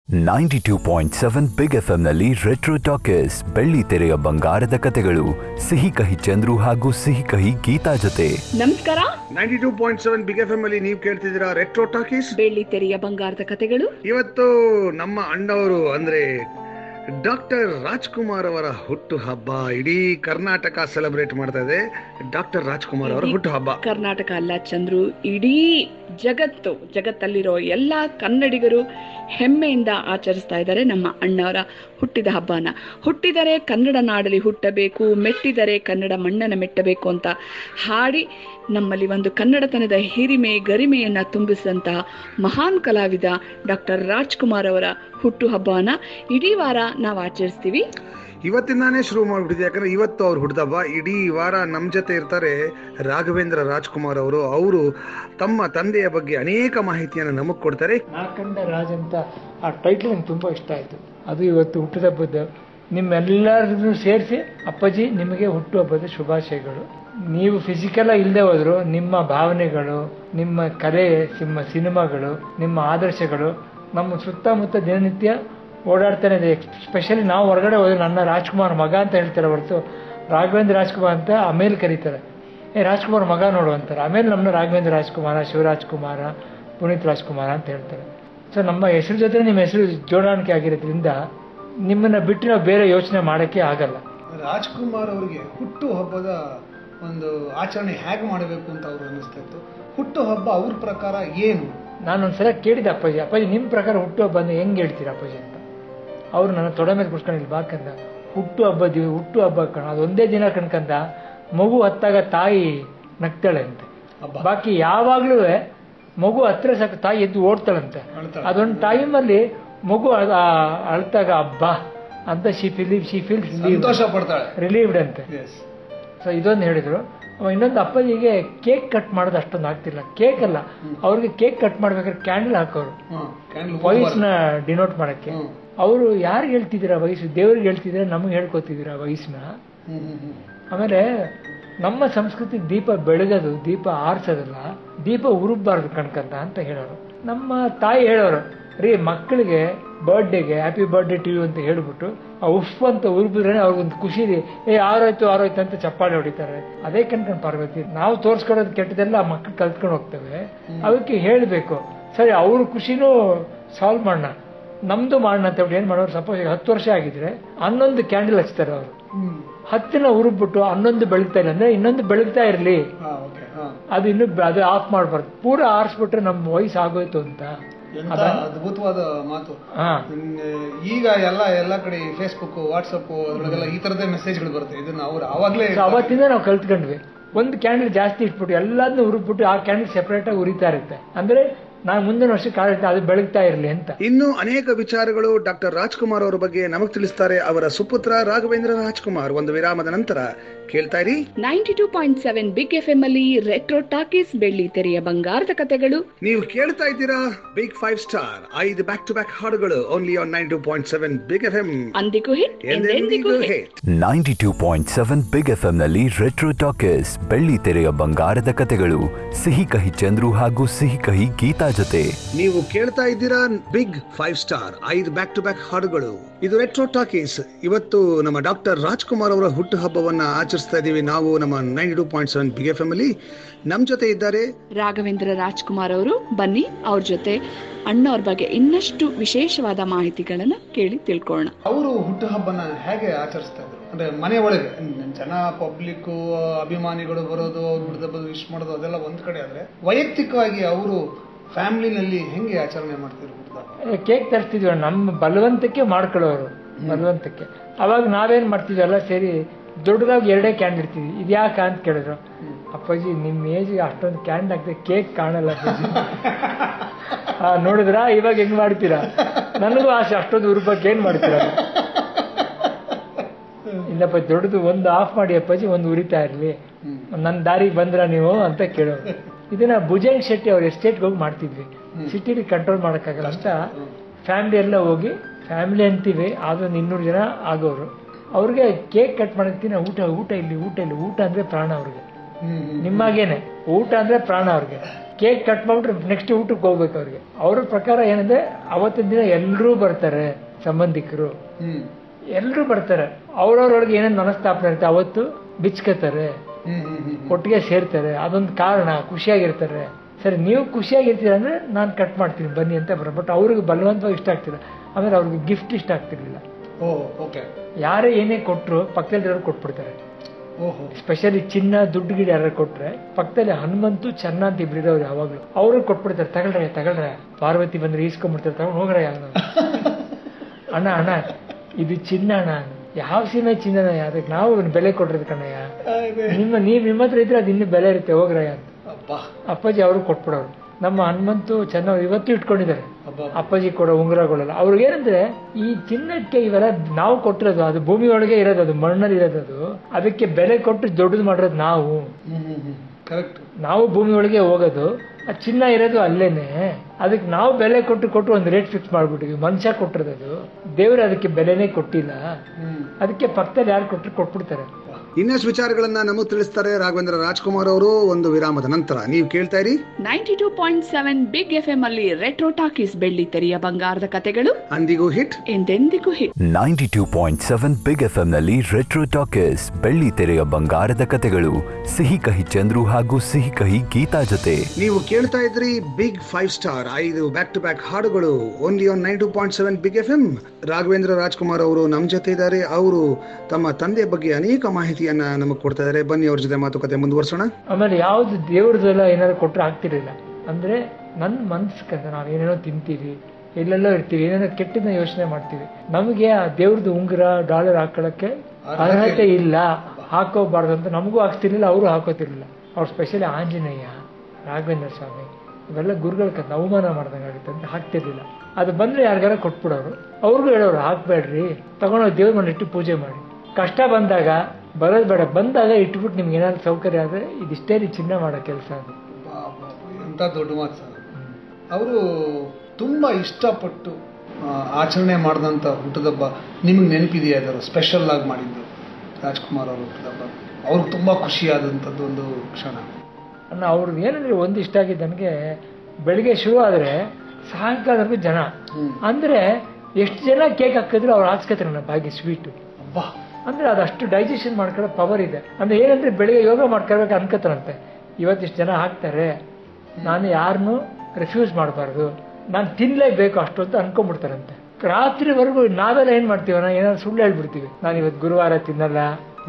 92.7 Big ನಲ್ಲಿ retro talkies ಬೆಳ್ಳಿ ತೆರೆಯ ಬಂಗಾರದ ಕತೆಗಳು ಸಿಹಿ ಕಹಿ ಚಂದ್ರು ಹಾಗೂ ಸಿಹಿ ಕಹಿ ಗೀತಾ ಜೊತೆ ನಮಸ್ಕಾರ ninety two point seven big F M ಅಲ್ಲಿ ನೀವು ಕೇಳ್ತಿದ್ದೀರಾ ರೆಟ್ರೋ ಟಾಕೀಸ್ ಬೆಳ್ಳಿ ತೆರೆಯ ಬಂಗಾರದ ಕತೆಗಳು ಇವತ್ತು ನಮ್ಮ ಅಣ್ಣವರು ಅಂದ್ರೆ ಡಾಕ್ಟರ್ ರಾಜ್ಕುಮಾರ್ ಅವರ ಹುಟ್ಟು ಹಬ್ಬ ಇಡೀ ಕರ್ನಾಟಕ ಸೆಲೆಬ್ರೇಟ್ ಮಾಡ್ತಾ ಇದೆ ಡಾಕ್ಟರ್ ರಾಜ್ಕುಮಾರ್ ಅವರ ಹುಟ್ಟು ಹಬ್ಬ ಕರ್ನಾಟಕ ಅಲ್ಲ ಚಂದ್ರು ಇಡೀ ಜಗತ್ತು ಜಗತ್ತಲ್ಲಿರೋ ಎಲ್ಲ ಕನ್ನಡಿಗರು ಹೆಮ್ಮೆಯಿಂದ ಆಚರಿಸ್ತಾ ಇದ್ದಾರೆ ನಮ್ಮ ಅಣ್ಣವರ ಹುಟ್ಟಿದ ಹಬ್ಬನ ಹುಟ್ಟಿದರೆ ಕನ್ನಡ ನಾಡಲಿ ಹುಟ್ಟಬೇಕು ಮೆಟ್ಟಿದರೆ ಕನ್ನಡ ಮಣ್ಣನ ಮೆಟ್ಟಬೇಕು ಅಂತ ಹಾಡಿ ನಮ್ಮಲ್ಲಿ ಒಂದು ಕನ್ನಡತನದ ಹಿರಿಮೆ ಗರಿಮೆಯನ್ನ ತುಂಬಿಸಿದಂತಹ ಮಹಾನ್ ಕಲಾವಿದ ಡಾಕ್ಟರ್ ರಾಜ್ಕುಮಾರ್ ಅವರ ಹುಟ್ಟು ಹಬ್ಬವನ್ನ ಇಡೀ ವಾರ ನಾವು ಆಚರಿಸ್ತೀವಿ ಇವತ್ತಿಂದಾನೇ ಶುರು ಮಾಡ್ಬಿಟ್ಟಿದೆ ಯಾಕಂದ್ರೆ ಇವತ್ತು ಅವ್ರು ಹುಟ್ಟಿದಬ್ಬ ಇಡೀ ವಾರ ನಮ್ಮ ಜೊತೆ ಇರ್ತಾರೆ ರಾಘವೇಂದ್ರ ರಾಜ್ಕುಮಾರ್ ಅವರು ಅವರು ತಮ್ಮ ತಂದೆಯ ಬಗ್ಗೆ ಅನೇಕ ಮಾಹಿತಿಯನ್ನು ನಮಗ್ ಕೊಡ್ತಾರೆ ನಾಲ್ಕಂಡ ರಾಜ್ ಅಂತ ಆ ಟೈಟ್ಲ್ ನಂಗೆ ತುಂಬ ಇಷ್ಟ ಆಯಿತು ಅದು ಇವತ್ತು ಹುಟ್ಟುಹಬ್ಬದ ನಿಮ್ಮೆಲ್ಲರನ್ನು ಸೇರಿಸಿ ಅಪ್ಪಾಜಿ ನಿಮಗೆ ಹುಟ್ಟುಹಬ್ಬದ ಶುಭಾಶಯಗಳು ನೀವು ಫಿಸಿಕಲ್ ಇಲ್ಲದೆ ಹೋದ್ರು ನಿಮ್ಮ ಭಾವನೆಗಳು ನಿಮ್ಮ ಕಲೆ ನಿಮ್ಮ ಸಿನಿಮಾಗಳು ನಿಮ್ಮ ಆದರ್ಶಗಳು ನಮ್ಮ ಸುತ್ತಮುತ್ತ ದಿನನಿತ್ಯ ಓಡಾಡ್ತಾನೆ ಇದೆ ಸ್ಪೆಷಲಿ ನಾವು ಹೊರಗಡೆ ಹೋದ್ರೆ ನನ್ನ ರಾಜ್ಕುಮಾರ್ ಮಗ ಅಂತ ಹೇಳ್ತಾರೆ ಹೊರತು ರಾಘವೇಂದ್ರ ರಾಜ್ಕುಮಾರ್ ಅಂತ ಆಮೇಲೆ ಕರೀತಾರೆ ಏ ರಾಜ್ಕುಮಾರ್ ಮಗ ನೋಡು ಅಂತಾರೆ ಆಮೇಲೆ ನಮ್ಮನ್ನ ರಾಘವೇಂದ್ರ ರಾಜ್ಕುಮಾರ ಶಿವರಾಜ್ ಕುಮಾರ ಪುನೀತ್ ರಾಜ್ಕುಮಾರ ಅಂತ ಹೇಳ್ತಾರೆ ಸೊ ನಮ್ಮ ಹೆಸರು ಜೊತೆ ನಿಮ್ಮ ಹೆಸರು ಜೋಡಾಣಿಕೆ ಆಗಿರೋದ್ರಿಂದ ನಿಮ್ಮನ್ನ ಬಿಟ್ಟು ನಾವು ಬೇರೆ ಯೋಚನೆ ಮಾಡೋಕ್ಕೆ ಆಗಲ್ಲ ರಾಜ್ಕುಮಾರ್ ಅವರಿಗೆ ಹುಟ್ಟು ಹಬ್ಬದ ಒಂದು ಆಚರಣೆ ಹೇಗೆ ಮಾಡಬೇಕು ಅಂತ ಅವ್ರು ಅನ್ನಿಸ್ತಾ ಇತ್ತು ಹುಟ್ಟು ಹಬ್ಬ ಅವ್ರ ಪ್ರಕಾರ ಏನು ನಾನು ಒಂದ್ಸಲ ಕೇಳಿದೆ ಅಪ್ಪಾಜಿ ಅಪ್ಪಾಜಿ ನಿಮ್ಮ ಪ್ರಕಾರ ಹುಟ್ಟು ಹಬ್ಬ ಅಂದ್ರೆ ಹೆಂಗೆ ಹೇಳ್ತೀರಾ ಅಪ್ಪಾಜಿ ಅಂತ ಅವ್ರು ನನ್ನ ತೊಡೆ ಮೇಲೆ ಕುಡ್ಸ್ಕೊಂಡು ಇಲ್ಲಿ ಬಾಕಂದ ಹುಟ್ಟು ಹಬ್ಬ ದಿವ ಹುಟ್ಟು ಹಬ್ಬ ಕಣ ಅದು ಒಂದೇ ದಿನ ಕಣ್ಕಂದ ಮಗು ಹತ್ತಾಗ ತಾಯಿ ನಗ್ತಾಳೆ ಅಂತೆ ಬಾಕಿ ಯಾವಾಗ್ಲೂ ಮಗು ಹತ್ರ ಸಾಕು ತಾಯಿ ಎದ್ದು ಓಡ್ತಾಳಂತೆ ಅಳ್ತಾಳೆ. ಅದೊಂದು ಟೈಮಲ್ಲಿ ಮಗು ಅಳ್- ಆ ಅಳ್ತಾಗ ಹಬ್ಬ ಅಂತ ಶಿ ಫಿಲ್ ಶಿ ಫೀಲ್ ಸಂತೋಷ ಪಡ್ತಾಳೆ ರಿಲೀವ್ಡ್ ಅಂತೆ ಎಸ್ ಸೊ ಇದೊಂದು ಹೇಳಿದ್ರು ಅವ ಇನ್ನೊಂದು ಅಪ್ಪಾಜಿಗೆ ಕೇಕ್ ಕಟ್ ಮಾಡೋದು ಅಷ್ಟೊಂದು ಆಗ್ತಿಲ್ಲ ಕೇಕ್ ಅಲ್ಲ ಅವ್ರಿಗೆ ಕೇಕ್ ಕಟ್ ಮಾಡ್ಬೇಕಾದ್ರೆ ಕ್ಯಾಂಡಲ್ ಹಾಕೋರು ಹ್ಮ್ ಕ್ಯಾಂಡಲ್ ವಯಸ್ಸನ್ನ ಡಿನೋಟ್ ಮಾಡಕ್ಕೆ ಹ್ಮ್. ಅವರು ಯಾರಿಗೆ ಹೇಳ್ತಿದ್ದೀರಾ ವಯಸ್ಸು ದೇವ್ರಿಗೆ ಹೇಳ್ತಿದ್ದೀರಾ ನಮಗೆ ಹೇಳ್ಕೊತಿದ್ದೀರಾ ವಯಸ್ಸನ್ನ ಹ್ಮ್ ಹ್ಮ್ ಹ್ಮ್ ಆಮೇಲೆ ನಮ್ಮ ಸಂಸ್ಕೃತಿ ದೀಪ ಬೆಳಗೋದು ದೀಪ ಆರಿಸೋದಲ್ಲ ದೀಪ ಉರುಬಾರ್ದು ಕಣ್ಕಂತ ಅಂತ ಹೇಳೋರು ನಮ್ಮ ತಾಯಿ ಹೇಳೋರು ರೀ ಮಕ್ಕಳಿಗೆ ಬರ್ಡೇಗೆ ಹ್ಯಾಪಿ ಬರ್ಡೇ ಟು ಯು ಅಂತ ಹೇಳ್ಬಿಟ್ಟು ಆ ಉಫ್ ಅಂತ ಉರುಬಿದ್ರೆ ಅವ್ರಿಗೊಂದು ಖುಷಿ ಇದೆ ಏ ಆರೋಯ್ತು ಆರೋಯ್ತು ಅಂತ ಚಪ್ಪಾಳೆ ಹೊಡಿತಾರೆ ಅದೇ ಕಣ್ಕೊಂಡು ಪಾರ್ವತಿ ನಾವು ತೋರಿಸ್ಕೊಡೋದು ಕೆಟ್ಟದೆಲ್ಲ ಆ ಮಕ್ಕಳು ಕಲ್ತ್ಕೊಂಡು ಹೋಗ್ತವೆ ಅದಕ್ಕೆ ಹೇಳಬೇಕು ಸರಿ ಅವ್ರ ಖುಷಿನೂ ಸಾಲ್ವ್ ಮಾಡೋಣ ನಮ್ದು ಮಾಡೋಣ ಅಂತ ಹೇಳಿ ಏನ್ ಮಾಡೋರು ಸಪೋಸ್ ಈಗ ಹತ್ತು ವರ್ಷ ಆಗಿದ್ರೆ ಹನ್ನೊಂದು ಕ್ಯಾಂಡಲ್ ಹಚ್ತಾರೆ ಅವರು ಹ್ಮ್ ಹತ್ತಿನ ಉರುಬ್ಬಿಟ್ಟು ಹನ್ನೊಂದು ಬೆಳಗ್ತಾ ಇಲ್ಲ ಅಂದ್ರೆ ಇನ್ನೊಂದು ಬೆಳಗ್ತಾ ಇರಲಿ ಹಾ ಓಕೆ ಹಾ ಅದು ಇನ್ನು ಬ- ಅದು ಆಫ್ ಮಾಡಬಾರ್ದು ಪೂರ ಆರಿಸ್ಬಿಟ್ರೆ ನಮ್ಮ ವಯಸ್ಸು ಆಗೋಯ್ತು ಅಂತ ಎಂತ ಅದ್ಭುತವಾದ ಮಾತು ಹಾ ಇನ್ ಈಗ ಎಲ್ಲ ಎಲ್ಲ ಕಡೆ ಫೇಸ್ಬುಕ್ ವಾಟ್ಸಪ್ ಅದ್ರೊಳಗೆಲ್ಲ ಈ ತರದೇ ಮೆಸೇಜ್ಗಳು ಬರುತ್ತೆ ಇದನ್ನ ಅವ್ರು ಅವಾಗ್ಲೇ ಸೊ ಅವತ್ತಿಂದ ನಾವು ಕಲ್ತ್ಕೊಂಡ್ವಿ ಒಂದು ಕ್ಯಾಂಡಲ್ ಜಾಸ್ತಿ ಇಟ್ಬಿಟ್ಟು ಎಲ್ಲದನ್ನೂ ಉರುಬ್ಬಿಟ್ಟು ಆ ಕ್ಯಾಂಡಲ್ ಸೆಪರೇಟ್ ಆಗಿ ಉರಿತಾ ಇರುತ್ತೆ ಅಂದ್ರೆ ನಾನು ಮುಂದಿನ ವರ್ಷಕ್ಕೆ ಆಗುತ್ತೆ ಅದು ಬೆಳಗ್ತಾ ಇರಲಿ ಅಂತ ಇನ್ನು ಅನೇಕ ವಿಚಾರಗಳು ಡಾಕ್ಟರ್ ರಾಜ್ಕುಮಾರ್ ಅವರ ಬಗ್ಗೆ ನಮಗ್ ತಿಳಿಸ್ತಾರೆ ಅವರ ಸುಪುತ್ರ ರಾಘವೇಂದ್ರ ರಾಜ್ಕುಮಾರ್ ಒಂದು ವಿರಾಮದ ನಂತರ ಕೇಳ್ತಾ ಇರಿ ninety two point seven big F M ಅಲ್ಲಿ ರೆಟ್ರೋ ಟಾಕೀಸ್ ಬೆಳ್ಳಿ ತೆರೆಯ ಬಂಗಾರದ ಕತೆಗಳು ನೀವು ಕೇಳ್ತಾ ಇದ್ದೀರಾ ಬಿಗ್ ಫೈವ್ ಸ್ಟಾರ್ ಐದು ಬ್ಯಾಕ್ ಟು ಬ್ಯಾಕ್ ಹಾಡುಗಳು only on nine two point seven big F M ಅಂದಿಗೂ ಹಿಟ್ ಎಂದೆಂದಿಗೂ ಹಿಟ್ ಹಿಟ್ 92.7 ಬಿಗ್ ನಲ್ಲಿ ರೆಟ್ರೋ ಟಾಕೀಸ್ ಬೆಳ್ಳಿ ತೆರೆಯ ಬಂಗಾರದ ಕತೆಗಳು ಸಿಹಿ ಕಹಿ ಚಂದ್ರು ಹಾಗೂ ಸಿಹಿ ಕಹಿ ಗೀತಾ ಜೊತೆ ನೀವು ಕೇಳ್ತಾ ಇದ್ದೀರಾ ಬಿಗ್ ಫೈವ್ ಸ್ಟಾರ್ ಐದು ಬ್ಯಾಕ್ ಟು ಬ್ಯಾಕ್ ಹಾಡುಗಳು ಇದು ರೆಟ್ರೋ ಟಾಕೀಸ್ ಇವತ್ತು ನಮ್ಮ ಡಾಕ್ಟರ್ ರಾಜ್ಕುಮಾರ್ ಅವರ ಹುಟ್ಟು ಹಬ್ಬವನ್ನ ಆಚರಿಸ್ತಾ ಇದೀವಿ ನಾವು ನಮ್ಮ nine two point seven big F M ಅಲ್ಲಿ ನಮ್ ಜೊತೆ ಇದ್ದಾರೆ ರಾಘವೇಂದ್ರ ರಾಜ್ಕುಮಾರ್ ಅವರು ಬನ್ನಿ ಅವ್ರ ಜೊತೆ ಅಣ್ಣವ್ರ ಬಗ್ಗೆ ಇನ್ನಷ್ಟು ವಿಶೇಷವಾದ ಮಾಹಿತಿಗಳನ್ನ ಕೇಳಿ ತಿಳ್ಕೊಳ್ಳೋಣ ಅವರು ಹುಟ್ಟು ಹಬ್ಬನ ಹೇಗೆ ಆಚರಿಸ್ತಾ ಇದ್ರು ಅಂದ್ರೆ ಮನೆ ಒಳಗೆ ಜನ ಪಬ್ಲಿಕ್ ಅಭಿಮಾನಿಗಳು ಬರೋದು ಅವ್ರ ಹುಟ್ಟಿದಬ್ಬ ವಿಶ್ ಮಾಡೋದು ಅದೆಲ್ಲ ಒಂದ್ ಕಡೆ ಆದ್ರೆ ವೈಯಕ್ತಿಕವಾಗಿ ಅವರು ಫ್ಯಾಮಿಲಿನಲ್ಲಿ ಹೆಂಗೆ ಆಚರಣೆ ಮಾಡ್ತಿದ್ರು ಹುಟ್ಟಿದಬ್ಬ ಕೇಕ್ ತರಿಸ್ತಿದ್ವಿ ನಮ್ಮ ಬಲವಂತಕ್ಕೆ ಮಾಡ್ಕೊಳ್ಳೋರು ಬಲವಂತಕ್ಕೆ ಅವಾಗ ನಾವೇನ್ ಮಾಡ್ತಿದ್ವಿ ಎಲ್ಲ ಸೇರಿ ದೊಡ್ಡದಾಗಿ ಎರಡೇ ಕ್ಯಾಂಡ್ ಇಡ್ತೀವಿ ಇದ್ಯಾಕ ಅಂತ ಕೇಳಿದ್ರು ಅಪ್ಪಾಜಿ ನಿಮ್ಮ ಏಜ್ ಅಷ್ಟೊಂದು ಕ್ಯಾಂಡ್ ಹಾಕ್ತದೆ ಕೇಕ್ ಕಾಣಲ್ಲ ಅಪ್ಪಾಜಿ ಆ, ನೋಡಿದ್ರಾ ಇವಾಗ ಹೆಂಗ್ ಮಾಡ್ತೀರಾ ನನಗೂ ಆಸೆ ಅಷ್ಟೊಂದು ಉರುಪಕ್ಕೆ ಏನ್ ಮಾಡ್ತೀರಾ ಇಲ್ಲಪ್ಪ ದೊಡ್ಡದು ಒಂದು ಆಫ್ ಮಾಡಿ ಅಪ್ಪಾಜಿ ಒಂದು ಉರಿತಾ ಇರ್ಲಿ ನನ್ನ ದಾರಿಗೆ ಬಂದ್ರ ನೀವು ಅಂತ ಕೇಳೋರು ಇದನ್ನ ಭುಜಂಗ್ ಶೆಟ್ಟಿ ಅವ್ರ ಎಸ್ಟೇಟ್ಗೆ ಹೋಗಿ ಮಾಡ್ತಿದ್ವಿ ಸಿಟಿಲಿ ಕಂಟ್ರೋಲ್ ಮಾಡೋಕ್ಕಾಗಲ್ಲ ಅಂತ ಫ್ಯಾಮಿಲಿ ಎಲ್ಲ ಹೋಗಿ ಫ್ಯಾಮಿಲಿ ಅಂತೀವಿ ಅದೊಂದು ಇನ್ನೂರು ಜನ ಆಗೋರು ಅವ್ರಿಗೆ ಕೇಕ್ ಕಟ್ ಮಾಡೋದಕ್ಕಿಂತ ಊಟ ಊಟ ಇಲ್ಲಿ ಊಟ ಇಲ್ಲಿ ಊಟ ಅಂದ್ರೆ ಪ್ರಾಣ ಅವ್ರಿಗೆ ನಿಮ್ಮಾಗೇನೆ ಊಟ ಅಂದ್ರೆ ಪ್ರಾಣ ಅವ್ರಿಗೆ ಕೇಕ್ ಕಟ್ ಮಾಡ್ಬಿಟ್ರೆ ನೆಕ್ಸ್ಟ್ ಊಟಕ್ಕೆ ಹೋಗ್ಬೇಕು ಅವ್ರಿಗೆ ಅವ್ರ ಪ್ರಕಾರ ಏನಂದ್ರೆ ಅವತ್ತಿನ ದಿನ ಎಲ್ಲರೂ ಬರ್ತಾರೆ ಸಂಬಂಧಿಕರು ಹ್ಮ್ ಎಲ್ಲರೂ ಬರ್ತಾರೆ ಅವ್ರವ್ರೊಳಗೆ ಏನೇನು ಮನಸ್ತಾಪನೆ ಇರುತ್ತೆ ಅವತ್ತು ಬಿಚ್ಕೋತಾರೆ ಹ್ಮ್ ಹ್ಮ್ ಹ್ಮ್ ಒಟ್ಟಿಗೆ ಸೇರ್ತಾರೆ ಅದೊಂದು ಕಾರಣ ಖುಷಿಯಾಗಿರ್ತಾರೆ ಸರಿ ನೀವು ಖುಷಿಯಾಗಿರ್ತೀರ ಅಂದ್ರೆ ನಾನು ಕಟ್ ಮಾಡ್ತೀನಿ ಬನ್ನಿ ಅಂತ ಬರೋ ಬಟ್ ಅವ್ರಿಗೆ ಬಲವಂತವಾಗಿ ಇಷ್ಟ ಆಗ್ತಿಲ್ಲ ಆಮೇಲೆ ಅವ್ರಿಗೆ ಗಿಫ್ಟ್ ಇಷ್ಟ ಆಗ್ತಿರ್ಲಿಲ್ಲ ಓ ಓಕೆ ಯಾರೇ ಏನೇ ಕೊಟ್ಟರು ಪಕ್ಕದಲ್ಲಿರೋರು ಕೊಟ್ಬಿಡ್ತಾರೆ ಓಹೋ ಸ್ಪೆಷಲಿ ಚಿನ್ನ ದುಡ್ಡು ಗಿಡ ಯಾರು ಕೊಟ್ರೆ ಪಕ್ಕದಲ್ಲಿ ಹನುಮಂತು ಚೆನ್ನ ಅಂತ ಇಬ್ರು ಇರೋರು ಯಾವಾಗ್ಲೂ ಅವರು ಕೊಟ್ಬಿಡ್ತಾರೆ ತಗೊಳ್ರೆ ತಗೊಳ್ರೆ ಪಾರ್ವತಿ ಬಂದ್ರೆ ಈಸ್ಕೊಂಡ್ಬಿಡ್ತಾರೆ ತಗೊಂಡು ಹೋಗ್ರೆ ಯಾವ್ದು ಅಣ್ಣ ಅಣ್ಣ ಇದು ಚಿನ್ನ ಅಣ್ಣ ಯಾವ ಸೀಮೆ ಚಿನ್ನನ ಅದಕ್ಕೆ ನಾವು ಇವ್ನ್ ಬೆಲೆ ಕೊಟ್ಟಿರೋದು ಕಣ್ಣಯ್ಯ ನಿಮ್ಮ ನೀವ್ ನಿಮ್ಮ ಹತ್ರ ಇದ್ರೆ ಅದು ಇನ್ನೂ ಬೆಲೆ ಇರುತ್ತೆ ಹೋಗ್ರಯ್ಯ ಅಂತ ಅಬ್ಬಾ ಅಪ್ಪಾಜಿ ಅವರು ಕೊಟ್ಬಿಡೋರು ನಮ್ಮ ಹನುಮಂತು ಚೆನ್ನಾಗಿ ಇವತ್ತು ಇಟ್ಕೊಂಡಿದ್ದಾರೆ ಅಬ್ಬಾ ಅಪ್ಪಾಜಿ ಕೊಡೋ ಉಂಗುರಗಳೆಲ್ಲ ಅವ್ರಿಗೆ ಏನಂದ್ರೆ ಈ ಚಿನ್ನಕ್ಕೆ ಇವೆಲ್ಲ ನಾವು ಕೊಟ್ಟಿರೋದು ಅದು ಭೂಮಿ ಒಳಗೆ ಇರೋದು ಅದು ಮಣ್ಣಲ್ಲಿ ಇರೋದು ಅದು ಅದಕ್ಕೆ ಬೆಲೆ ಕೊಟ್ಟು ದೊಡ್ಡದು ಮಾಡಿರೋದು ನಾವು ಹ್ಮ್ ಹ್ಮ್ ಹ್ಮ್ ಕರೆಕ್ಟ್ ನಾವು ಭೂಮಿ ಒಳಗೆ ಹೋಗೋದು ಆ ಚಿನ್ನ ಇರೋದು ಅಲ್ಲೇನೆ ಅದಕ್ಕೆ ನಾವು ಬೆಲೆ ಕೊಟ್ಟು ಕೊಟ್ಟು ಒಂದು ರೇಟ್ ಫಿಕ್ಸ್ ಮಾಡ್ಬಿಟ್ಟಿದ್ವಿ ಮನುಷ್ಯ ಕೊಟ್ಟಿರೋದು ಅದು ದೇವರು ಅದಕ್ಕೆ ಬೆಲೆನೇ ಕೊಟ್ಟಿಲ್ಲ ಹ್ಮ್ ಅದಕ್ಕೆ ಪಕ್ಕದಲ್ಲಿ ಯಾರು ಕೊಟ್ಟರು ಕೊಟ್ಬಿಡ್ತಾರೆ ಇನ್ನಷ್ಟು ವಿಚಾರಗಳನ್ನ ನಮಗೆ ತಿಳಿಸ್ತಾರೆ ರಾಘವೇಂದ್ರ ರಾಜ್ಕುಮಾರ್ ಅವರು ಒಂದು ವಿರಾಮದ ನಂತರ ನೀವು ಕೇಳ್ತಾ ಇರಿ ninety two point seven big F M ಅಲ್ಲಿ ರೆಟ್ರೋ ಟಾಕೀಸ್ ಬೆಳ್ಳಿ ತೆರೆಯ ಬಂಗಾರದ ಕತೆಗಳು ಅಂದಿಗೂ ಹಿಟ್ ಎಂದೆಂದಿಗೂ hit ninety two point seven big F ನಲ್ಲಿ ರೆಟ್ರೋ ಟಾಕೀಸ್ ಬೆಳ್ಳಿ ತೆರೆಯ ಬಂಗಾರದ ಕತೆಗಳು ಸಿಹಿ ಕಹಿ ಚಂದ್ರು ಹಾಗೂ ಸಿಹಿ ಕಹಿ ಗೀತಾ ಜೊತೆ ನೀವು ಕೇಳ್ತಾ ಇದ್ರಿ ಬಿಗ್ ಫೈವ್ ಸ್ಟಾರ್ ಐದು ಬ್ಯಾಕ್ ಟು ಬ್ಯಾಕ್ ಹಾಡುಗಳು only on nine two point seven big F M Raghavendra Rajkumar ಅವರು ನಮ್ಮ ಜೊತೆ ಇದ್ದಾರೆ ಅವರು ತಮ್ಮ ತಂದೆ ಬಗ್ಗೆ ಅನೇಕ ಮಾಹಿತಿಯನ್ನ ನಮಗೆ ಕೊಡ್ತಾ ಇದ್ದಾರೆ ಬನ್ನಿ ಅವ್ರ ಜೊತೆ ಮಾತುಕತೆ ಮುಂದುವರ್ಸೋಣ ಆಮೇಲೆ ಯಾವ್ದು ದೇವ್ರದೆಲ್ಲ ಏನಾದ್ರು ಕೊಟ್ಟರೆ ಆಗ್ತಿರ್ಲಿಲ್ಲ ಅಂದ್ರೆ ನನ್ನ ಮನ್ಸ್ಕಂತ ನಾವು ಏನೇನೋ ತಿಂತೀವಿ ಎಲ್ಲೆಲ್ಲೋ ಇರ್ತೀವಿ ಏನೇನೋ ಕೆಟ್ಟದನ್ನ ಯೋಚನೆ ಮಾಡ್ತೀವಿ ನಮಗೆ ಆ ದೇವ್ರದ್ದು ಉಂಗುರ ಡಾಲರ್ ಹಾಕೊಳ್ಳೋಕ್ಕೆ ಅರ್ಹತೆ ಇಲ್ಲ ಹಾಕೋಬಾರ್ದು ಅಂತ ನಮಗೂ ಹಾಕ್ತಿರ್ಲಿಲ್ಲ ಅವರು ಹಾಕೋತಿರ್ಲಿಲ್ಲ ಅವ್ರು ಸ್ಪೆಷಲಿ ಆಂಜನೇಯ ರಾಘವೇಂದ್ರ ಸ್ವಾಮಿ ಇವೆಲ್ಲ ಗುರುಗಳ ಕತೆ ಅವಮಾನ ಮಾಡ್ದಂಗೆ ಆಗುತ್ತೆ ಅಂತ ಹಾಕ್ತಿರ್ಲಿಲ್ಲ ಅದು ಬಂದ್ರೆ ಯಾರಿಗಾರ ಕೊಟ್ಬಿಡೋರು ಅವ್ರಿಗೂ ಹೇಳೋರು ಹಾಕ್ಬೇಡ್ರಿ ತಗೊಂಡೋಗಿ ದೇವ್ರ ಮನೆ ಇಟ್ಟು ಪೂಜೆ ಮಾಡಿ ಕಷ್ಟ ಬಂದಾಗ ಬರೋದು ಬೇಡ ಬಂದಾಗ ಇಟ್ಬಿಟ್ಟು ನಿಮ್ಗೆ ಏನಾದ್ರು ಸೌಕರ್ಯ ಆದರೆ ಇದಿಷ್ಟೇ ರೀ ಚಿನ್ನ ಮಾಡೋ ಕೆಲಸ ಅದು ಅಬ್ಬಾ, ಅಬ್ಬಾ, ಅಬ್ಬಾ, ಎಂತ ದೊಡ್ಡ ಮಾತು ಸರ್ ಅವರು ತುಂಬ ಇಷ್ಟಪಟ್ಟು ಆ, ಆಚರಣೆ ಮಾಡಿದಂಥ ಹುಟ್ಟದಬ್ಬ ನಿಮಗೆ ನೆನಪಿದೆಯಾ ಅದರ ಸ್ಪೆಷಲ್ ಆಗಿ ಮಾಡಿದ್ದು ರಾಜ್ಕುಮಾರ್ ಅವ್ರ ಹುಟ್ಟದಬ್ಬ ಅವ್ರಿಗೆ ತುಂಬ ಖುಷಿಯಾದಂಥದ್ದು ಒಂದು ಕ್ಷಣ ಅಣ್ಣ ಅವ್ರಿಗೆ ಏನಂದ್ರೆ ಒಂದು ಇಷ್ಟ ಆಗಿದ್ದು ನನಗೆ ಬೆಳಿಗ್ಗೆ ಶುರು ಆದರೆ ಸಾಯಂಕಾಲವರೆಗೂ ಜನ ಹ್ಮ್. ಅಂದರೆ ಎಷ್ಟು ಜನ ಕೇಕ್ ಹಾಕಿದ್ರು ಅವ್ರು ಹಾಕ್ಸ್ಕೊತಾರೆ ನನ್ನ ಬಾಗಿ ಸ್ವೀಟು ಅಬ್ಬಾ ಅಂದ್ರೆ ಅದಷ್ಟು ಡೈಜೆಷನ್ ಮಾಡ್ಕೊಳ್ಳೋ ಪವರ್ ಇದೆ ಅಂದ್ರೆ ಏನಂದ್ರೆ ಬೆಳಿಗ್ಗೆ ಯೋಗ ಮಾಡ್ಕೊಳ್ಬೇಕು ಅನ್ಕೋತಾರಂತೆ ಇವತ್ತಿಷ್ಟು ಜನ ಹಾಕ್ತಾರೆ ನಾನು ಯಾರನ್ನೂ ರಿಫ್ಯೂಸ್ ಮಾಡಬಾರ್ದು ನಾನು ತಿನ್ಲೇಬೇಕು ಅಷ್ಟು ಅಂತ ಅನ್ಕೊಂಡ್ಬಿಡ್ತಾರಂತೆ ರಾತ್ರಿವರೆಗೂ ನಾವೆಲ್ಲ ಏನ್ ಮಾಡ್ತೀವಣ್ಣ ಏನಾದ್ರು ಸುಳ್ಳು ಹೇಳ್ಬಿಡ್ತೀವಿ ನಾನು ಇವತ್ತು ಗುರುವಾರ ತಿನ್ನಲ್ಲ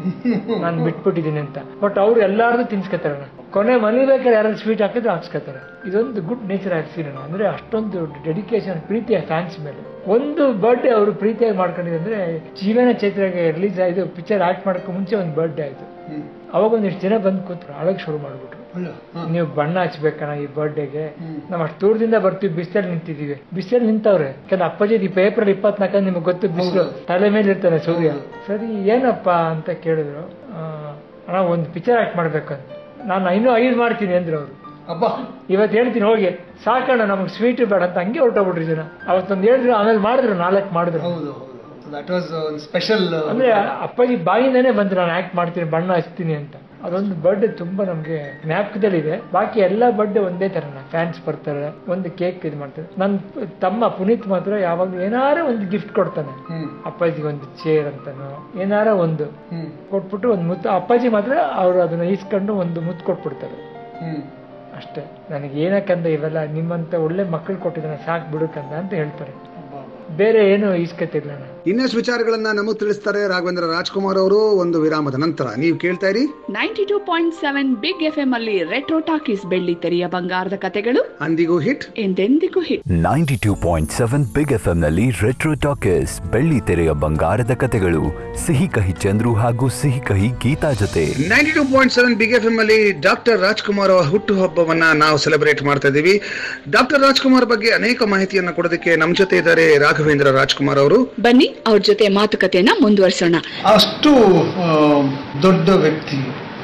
ನಾನು ಬಿಟ್ಬಿಟ್ಟಿದ್ದೀನಿ ಅಂತ ಬಟ್ ಅವ್ರು ಎಲ್ಲಾರ್ದು ತಿನ್ಸ್ಕೊತಾರಣ್ಣ ಕೊನೆ ಮಲಿಬೇಕಾದ್ರೆ ಯಾರು ಸ್ವೀಟ್ ಹಾಕಿದ್ರೆ ಹಾಕ್ಸ್ಕೊತಾರೆ ಇದೊಂದು ಗುಡ್ ನೇಚರ್ ಆಗಿ ನಾನು ಅಂದ್ರೆ ಅಷ್ಟೊಂದು ಡೆಡಿಕೇಶನ್ ಪ್ರೀತಿಯ ಫ್ಯಾನ್ಸ್ ಮೇಲೆ ಒಂದು ಬರ್ಡೇ ಅವರು ಪ್ರೀತಿಯಾಗಿ ಮಾಡ್ಕೊಂಡಿದ್ದು ಅಂದ್ರೆ ಜೀವನ ಚೈತ್ರಾಗೆ ರಿಲೀಸ್ ಆಯ್ತು ಪಿಕ್ಚರ್ ಆಕ್ಟ್ ಮಾಡಕ್ಕೆ ಮುಂಚೆ ಒಂದು ಬರ್ಡೇ ಆಯ್ತು ಹ್ಮ್. ಅವಾಗ ಒಂದಿಷ್ಟು ಜನ ಬಂದು ಕೂತ್ರು ಅಳಗ್ ಶುರು ಮಾಡ್ಬಿಟ್ರು ಅಲ್ಲ ಹಾಂ ನೀವು ಬಣ್ಣ ಹಚ್ಬೇಕಣ್ಣ ಈ ಬರ್ಡೇಗೆ ಹ್ಮ್. ನಾವು ಅಷ್ಟು ದೂರದಿಂದ ಬರ್ತೀವಿ ಬಿಸಿಲಲ್ಲಿ ನಿಂತಿದೀವಿ ಬಿಸಿಲಲ್ಲಿ ನಿಂತವ್ರೆ ಯಾಕಂದ್ರೆ ಅಪ್ಪಾಜಿ ಈ ಏಪ್ರಿಲ್ ಇಪ್ಪತ್ನಾಲ್ಕ ನಿಮ್ಗೆ ಗೊತ್ತು ಬಿಸಿಲು ತಲೆ ಮೇಲೆ ಇರ್ತಾನೆ ಸೂರ್ಯ ಸರಿ ಏನಪ್ಪ ಅಂತ ಕೇಳಿದ್ರು ಆ, ಅಣ್ಣ ಒಂದು ಪಿಕ್ಚರ್ ಆಕ್ಟ್ ಮಾಡ್ಬೇಕಂತ ನಾನು ಇನ್ನೂ ಐದು ಮಾಡ್ತೀನಿ ಅಂದ್ರು ಅವರು ಅಬ್ಬಾ ಇವತ್ತು ಹೇಳ್ತೀನಿ ಹೋಗಿ ಸಾಕಣ್ಣ ನಮಗೆ ಸ್ವೀಟ್ ಬೇಡ ಅಂತ ಹಂಗೆ ಹೊರಟೋಗ್ಬಿಟ್ರಿ ಜನ ಅವತ್ತೊಂದು ಹೇಳಿದ್ರು ಆಮೇಲೆ ಮಾಡಿದ್ರು ನಾಲ್ಕು ಮಾಡಿದ್ರು ಹೌದು ಹೌದು ದಟ್ ವಾಸ್ ಒಂದು ಸ್ಪೆಷಲ್ ಅಂದ್ರೆ ಅಪ್ಪಾಜಿ ಬಾಯಿಂದಾನೇ ಬಂದ್ರು ನಾನು ಆಕ್ಟ್ ಮಾಡ್ತೀನಿ ಬಣ್ಣ ಹಚ್ತೀನಿ ಅಂತ ಅದೊಂದು ಬರ್ಡೇ ತುಂಬಾ ನಮ್ಗೆ ಜ್ಞಾಪಕದಲ್ಲಿದೆ ಬಾಕಿ ಎಲ್ಲಾ ಬರ್ಡೇ ಒಂದೇ ತರ ಫ್ಯಾನ್ಸ್ ಬರ್ತಾರೆ ಒಂದು ಕೇಕ್ ಇದು ಮಾಡ್ತಾರೆ ನನ್ನ ತಮ್ಮ ಪುನೀತ್ ಮಾತ್ರ ಯಾವಾಗ್ಲೂ ಏನಾರ ಒಂದು ಗಿಫ್ಟ್ ಕೊಡ್ತಾನೆ ಹ್ಮ್ ಅಪ್ಪಾಜಿಗೆ ಒಂದು ಚೇರ್ ಅಂತಾನೋ ಏನಾರ ಒಂದು ಹ್ಮ್ ಕೊಟ್ಬಿಟ್ಟು ಒಂದು ಮುತ್ತು ಅಪ್ಪಾಜಿ ಮಾತ್ರ ಅವರು ಅದನ್ನ ಈಸ್ಕೊಂಡು ಒಂದು ಮುತ್ತು ಕೊಟ್ಬಿಡ್ತಾರೆ ಹ್ಮ್ ಅಷ್ಟೇ ನನಗೆ ಏನಕ್ಕಂದ ಇವೆಲ್ಲ ನಿಮ್ಮಂತ ಒಳ್ಳೆ ಮಕ್ಕಳು ಕೊಟ್ಟಿದ್ದಾನೆ ಸಾಕು ಬಿಡುಕಂದ ಅಂತ ಹೇಳ್ತಾರೆ ಅಬ್ಬಾ ಅಬ್ಬಾ. ಬೇರೆ ಏನು ಈಸ್ಕತಿಲ್ಲ ನಾನು ಇನ್ನಷ್ಟು ವಿಚಾರಗಳನ್ನ ನಮಗೆ ತಿಳಿಸ್ತಾರೆ ರಾಘವೇಂದ್ರ ರಾಜ್ಕುಮಾರ್ ಅವರು ಒಂದು ವಿರಾಮದ ನಂತರ ನೀವು ಕೇಳ್ತಾ ಇರಿ ninety two point seven big F M ಅಲ್ಲಿ ರೆಟ್ರೋ ಟಾಕೀಸ್ ಬೆಳ್ಳಿ ತೆರೆಯ ಬಂಗಾರದ ಕತೆಗಳು ಅಂದಿಗೂ ಹಿಟ್ ಎಂದೆಂದಿಗೂ hit ninety two point seven big F ನಲ್ಲಿ ರೆಟ್ರೋ ಟಾಕೀಸ್ ಬೆಳ್ಳಿ ತೆರೆಯ ಬಂಗಾರದ ಕತೆಗಳು ಸಿಹಿ ಕಹಿ ಚಂದ್ರು ಹಾಗೂ ಸಿಹಿ ಕಹಿ ಗೀತಾ ಜೊತೆ ninety two point seven big F M ಅಲ್ಲಿ ಡಾಕ್ಟರ್ ರಾಜ್ಕುಮಾರ್ ಅವರ ಹುಟ್ಟುಹಬ್ಬವನ್ನ ನಾವು ಸೆಲೆಬ್ರೇಟ್ ಮಾಡ್ತಾ ಇದ್ದೀವಿ ಡಾಕ್ಟರ್ ರಾಜ್ಕುಮಾರ್ ಬಗ್ಗೆ ಅನೇಕ ಮಾಹಿತಿಯನ್ನ ಕೊಡೋದಕ್ಕೆ ನಮ್ಮ ಜೊತೆ ಇದ್ದಾರೆ ರಾಘವೇಂದ್ರ ರಾಜ್ಕುಮಾರ್ ಅವರು ಬನ್ನಿ ಅವ್ರ ಜೊತೆ ಮಾತುಕತೆಯನ್ನ ಮುಂದುವರ್ಸೋಣ ಅಷ್ಟು ಆ, ದೊಡ್ಡ ವ್ಯಕ್ತಿ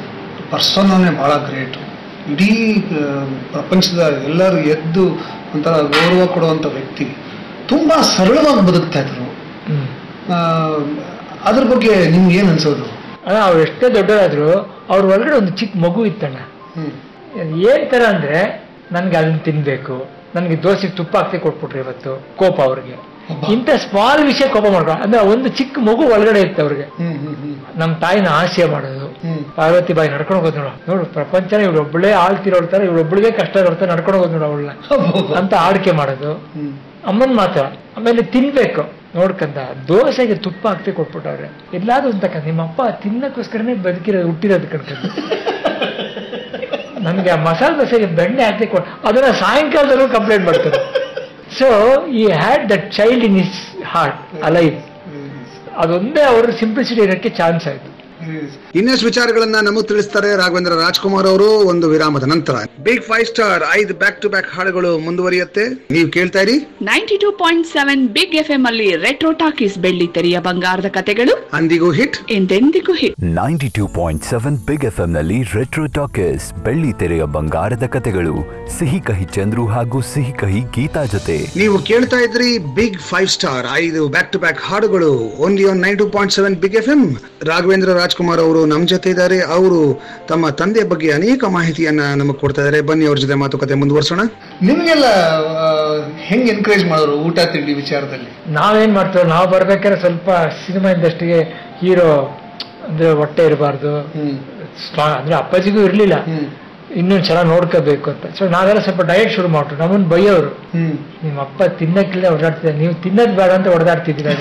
ಪರ್ಸನೇ ಬಹಳ ಗ್ರೇಟ್ ಇಡೀ ಆ, ಪ್ರಪಂಚದ ಎಲ್ಲರೂ ಎದ್ದು ಒಂಥರ ಗೌರವ ಕೊಡುವಂಥ ವ್ಯಕ್ತಿ ತುಂಬ ಸರಳವಾಗಿ ಬದುಕ್ತಾ ಇದ್ರು ಹ್ಮ್ ಆ, ಅದ್ರ ಬಗ್ಗೆ ನಿಮ್ಗೆ ಏನು ಅನ್ಸೋದು ಅಣ್ಣ ಅವ್ರು ಎಷ್ಟೇ ದೊಡ್ಡದಾದ್ರು ಅವ್ರ ಒಳಗಡೆ ಒಂದು ಚಿಕ್ಕ ಮಗು ಇತ್ತಣ್ಣ ಹ್ಮ್ ಏನ್ ತರ ಅಂದ್ರೆ ನನ್ಗೆ ಅದನ್ನ ತಿನ್ಬೇಕು ನನಗೆ ದೋಸೆಗೆ ತುಪ್ಪ ಹಾಕ್ತಿ ಕೊಟ್ಬಿಟ್ರಿ ಇವತ್ತು ಕೋಪ ಅವ್ರಿಗೆ ಇಂಥ ಸ್ಮಾಲ್ ವಿಷಯ ಕೋಪ ಮಾಡ್ಕೊ ಅಂದ್ರೆ ಒಂದು ಚಿಕ್ಕ ಮಗು ಒಳಗಡೆ ಇತ್ತು ಅವ್ರಿಗೆ ಹ್ಮ್ ಹ್ಮ್ ಹ್ಮ್ ನಮ್ ತಾಯಿನ ಆಸೆ ಮಾಡೋದು ಹ್ಮ್. ಪಾರ್ವತಿ ಬಾಯಿ ನಡ್ಕೊಂಡು ಹೋಗೋದು ನೋಡು ನೋಡು ಪ್ರಪಂಚನ ಇವಳೊಬ್ಬಳೇ ಆಳ್ತಿರೋಳ್ತಾರೆ ಇವಳೊಬ್ಬಳಿಗೆ ಕಷ್ಟ ಇರೋಳ್ತಾರೆ ನಡ್ಕೊಂಡು ಹೋಗೋದು ನೋಡು ಅವಳನ್ನ ಹೌದು. ಅಂತ ಆಡಿಕೆ ಮಾಡೋದು ಹ್ಮ್ ಅಮ್ಮನ್ ಮಾತ್ರ ಆಮೇಲೆ ತಿನ್ಬೇಕು ನೋಡ್ಕಂದ ದೋಸೆಗೆ ತುಪ್ಪ ಹಾಕ್ತಿ ಕೊಟ್ಬಿಟ್ಟವ್ರೆ ಎಲ್ಲಾದ್ರೂ ಅಂತಕ್ಕ ನಿಮ್ಮ ಅಪ್ಪ ತಿನ್ನಕ್ಕೋಸ್ಕರನೇ ಬದುಕಿರೋದು ಹುಟ್ಟಿರೋದು ಕಣ್ಕಂಡು ನನಗೆ ಆ ಮಸಾಲೆ ದೋಸೆಗೆ ಬೆಣ್ಣೆ ಹಾಕ್ತಿ ಕೊಟ್ಟು ಅದನ್ನ ಸಾಯಂಕಾಲದಲ್ಲೂ ಕಂಪ್ಲೇಂಟ್ ಮಾಡ್ತಾರೆ so he had that child in his heart alive ಅದೊಂದೇ ಅವ್ರ ಸಿಂಪ್ಲಿಸಿಟಿ ಇರೋಕ್ಕೆ ಚಾನ್ಸ್ ಆಯ್ತು ಇನ್ನಷ್ಟು ವಿಚಾರಗಳನ್ನ ನಮಗೆ ತಿಳಿಸ್ತಾರೆ ರಾಘವೇಂದ್ರ ರಾಜ್ಕುಮಾರ್ ಅವರು ಒಂದು ವಿರಾಮದ ನಂತರ ಬಿಗ್ ಫೈವ್ ಸ್ಟಾರ್ ಐದು ಬ್ಯಾಕ್ ಟು ಬ್ಯಾಕ್ ಹಾಡುಗಳು ಮುಂದುವರಿಯುತ್ತೆ ನೀವು ಕೇಳ್ತಾ ಇರಿ ninety two point seven big F M ಅಲ್ಲಿ ರೆಟ್ರೋ ಟಾಕೀಸ್ ಬೆಳ್ಳಿ ತೆರೆಯ ಬಂಗಾರದ ಕತೆಗಳು ಅಂದಿಗೂ ಹಿಟ್ ಎಂದೆಂದಿಗೂ hit ninety two point seven big F ನಲ್ಲಿ ರೆಟ್ರೋ ಟಾಕೀಸ್ ಬೆಳ್ಳಿ ತೆರೆಯ ಬಂಗಾರದ ಕತೆಗಳು ಸಿಹಿ ಕಹಿ ಚಂದ್ರು ಹಾಗೂ ಸಿಹಿ ಕಹಿ ಗೀತಾ ಜೊತೆ ನೀವು ಕೇಳ್ತಾ ಇದ್ರಿ ಬಿಗ್ ಫೈವ್ ಸ್ಟಾರ್ ಐದು ಬ್ಯಾಕ್ ಟು ಬ್ಯಾಕ್ ಹಾಡುಗಳು only on nine two point seven big F M Raghavendra Rajkumar ಅವರು ನಮ್ಮ ಜೊತೆ ಇದ್ದಾರೆ ಅವರು ತಮ್ಮ ತಂದೆಯ ಬಗ್ಗೆ ಅನೇಕ ಮಾಹಿತಿಯನ್ನ ನಮಗೆ ಕೊಡ್ತಾ ಇದ್ದಾರೆ ಬನ್ನಿ ಅವ್ರ ಜೊತೆ ಮಾತುಕತೆ ಮುಂದುವರ್ಸೋಣ ನಿಮ್ಗೆಲ್ಲ ಆ, ಹೆಂಗ್ ಎನ್ಕರೇಜ್ ಮಾಡೋರು ಊಟ ತಿಂಡಿ ವಿಚಾರದಲ್ಲಿ ನಾವೇನ್ ಮಾಡ್ತೇವೆ ನಾವು ಬರ್ಬೇಕಾದ್ರೆ ಸ್ವಲ್ಪ ಸಿನಿಮಾ ಇಂಡಸ್ಟ್ರಿಗೆ ಹೀರೋ ಅಂದ್ರೆ ಹೊಟ್ಟೆ ಇರಬಾರ್ದು ಹ್ಮ್ ಸ್ಟ್ರಾಂಗ್ ಅಂದ್ರೆ ಅಪ್ಪಾಜಿಗೂ ಇರ್ಲಿಲ್ಲ ಹ್ಮ್ ಇನ್ನೂ ಚೆನ್ನಾಗಿ ನೋಡ್ಕೋಬೇಕು ಅಂತ ಸೊ ನಾವೆಲ್ಲ ಸ್ವಲ್ಪ ಡಯಟ್ ಶುರು ಮಾಡ್ರು ನಮ್ಮನ್ನ ಬೈಯೋರು ಹ್ಮ್ ನಿಮ್ಮ ಅಪ್ಪ ತಿನ್ನಕ್ಕಿಲ್ಲ ಹೊಡೆದಾಡ್ತಿದ್ದಾರೆ ನೀವು ತಿನ್ನೋದು ಬೇಡ ಅಂತ ಹೊಡೆದಾಡ್ತಿದ್ದೀರ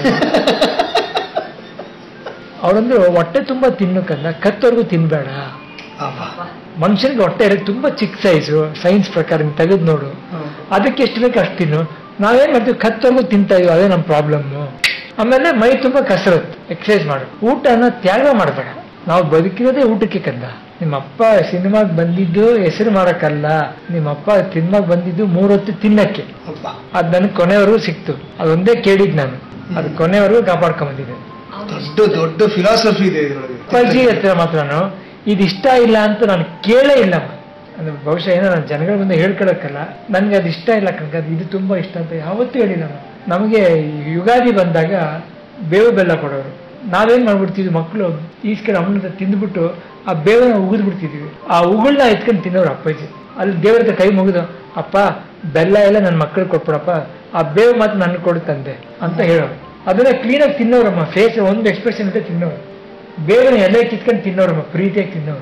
ಅವರಂದ್ರು ಹೊಟ್ಟೆ ತುಂಬಾ ತಿನ್ನಕ್ಕಂದ ಕತ್ತವರೆಗೂ ತಿನ್ಬೇಡ ಅಬ್ಬಾ. ಮನುಷ್ಯನಿಗೆ ಹೊಟ್ಟೆ ಇರೋದು ತುಂಬಾ ಚಿಕ್ಕ ಸೈಜು ಸೈನ್ಸ್ ಪ್ರಕಾರ ನೀನ್ ತೆಗೆದು ನೋಡು ಹ್ಮ್. ಅದಕ್ಕೆ ಎಷ್ಟು ಬೇಕು ಅಷ್ಟು ತಿನ್ನು ನಾವೇನ್ ಮಾಡ್ತೀವಿ ಕತ್ತವರೆಗೂ ತಿಂತಾ ಇದೀವಿ ಅದೇ ನಮ್ಮ ಪ್ರಾಬ್ಲಮ್ಮು ಆಮೇಲೆ ಮೈ ತುಂಬಾ ಕಸರತ್ತು ಎಕ್ಸರ್ಸೈಸ್ ಮಾಡು ಊಟನ ತ್ಯಾಗ ಮಾಡಬೇಡ ನಾವು ಬದುಕಿರೋದೇ ಊಟಕ್ಕೆ ಕಂದ ನಿಮ್ಮ ಅಪ್ಪ ಸಿನಿಮಾಗ್ ಬಂದಿದ್ದು ಹೆಸರು ಮಾಡಕ್ಕಲ್ಲ ನಿಮ್ಮ ಅಪ್ಪ ಸಿನಿಮಾಗ್ ಬಂದಿದ್ದು ಮೂರೊತ್ತು ತಿನ್ನಕ್ಕೆ ಅಬ್ಬಾ. ಅದ್ ನನಗೆ ಕೊನೆವರೆಗೂ ಸಿಕ್ತು ಅದೊಂದೇ ಕೇಳಿದ್ ನಾನು ಅದು ಕೊನೆವರೆಗೂ ಕಾಪಾಡ್ಕೊಂಬಂದಿದ್ದೆ ದೊಡ್ಡ ದೊಡ್ಡ ಫಿಲಾಸಫಿ ಇದೆ ಇದ್ರೊಳಗೆ ಅಪ್ಪಾಜಿ ಹತ್ರ ಮಾತ್ರನು ಇದು ಇಷ್ಟ ಇಲ್ಲ ಅಂತ ನಾನು ಕೇಳೇ ಇಲ್ಲ ಅಂದ್ರೆ ಬಹುಶಃ ಏನೋ ನಾನು ಜನಗಳ ಮುಂದೆ ಹೇಳ್ಕೊಳಕ್ಕಲ್ಲ ನನ್ಗೆ ಅದು ಇಷ್ಟ ಇಲ್ಲ ಕಣಕ ಅದು ಇದು ತುಂಬಾ ಇಷ್ಟ ಅಂತ ಯಾವತ್ತೂ ಹೇಳಿಲ್ಲ ನಾನು. ನಮಗೆ ಯುಗಾದಿ ಬಂದಾಗ ಬೇವು ಬೆಲ್ಲ ಕೊಡೋರು ನಾವೇನ್ ಮಾಡ್ಬಿಡ್ತಿದ್ವಿ ಮಕ್ಕಳು ಈಸ್ಕೊಂಡು ಅಮ್ಮನ ಹತ್ರ ತಿಂದ್ಬಿಟ್ಟು ಆ ಬೇವನ್ನ ಉಗಿದ್ ಬಿಡ್ತಿದ್ವಿ ಆ ಉಗುಳ್ನ ಎತ್ಕೊಂಡು ತಿನ್ನೋರು ಅಪ್ಪಾಜಿ ಅಲ್ಲಿ ದೇವ್ರ ಹತ್ರ ಕೈ ಮುಗಿದು ಅಪ್ಪ ಬೆಲ್ಲ ಎಲ್ಲ ನನ್ನ ಮಕ್ಕಳಿಗೆ ಕೊಟ್ಬಿಡಪ್ಪ ಆ ಬೇವು ಮಾತ್ರ ನನ್ಗೆ ಕೊಡು ತಂದೆ ಅಂತ ಹೇಳೋರು ಅದನ್ನ ಕ್ಲೀನಾಗಿ ತಿನ್ನೋರಮ್ಮ ಫೇಸ್ ಒಂದು ಎಕ್ಸ್ಪ್ರೆಷನ್ ಅಂತ ತಿನ್ನೋರು ಬೇಗನೆ ಎಲೆ ಕಿತ್ಕೊಂಡು ತಿನ್ನೋರಮ್ಮ ಪ್ರೀತಿಯಾಗಿ ತಿನ್ನೋರು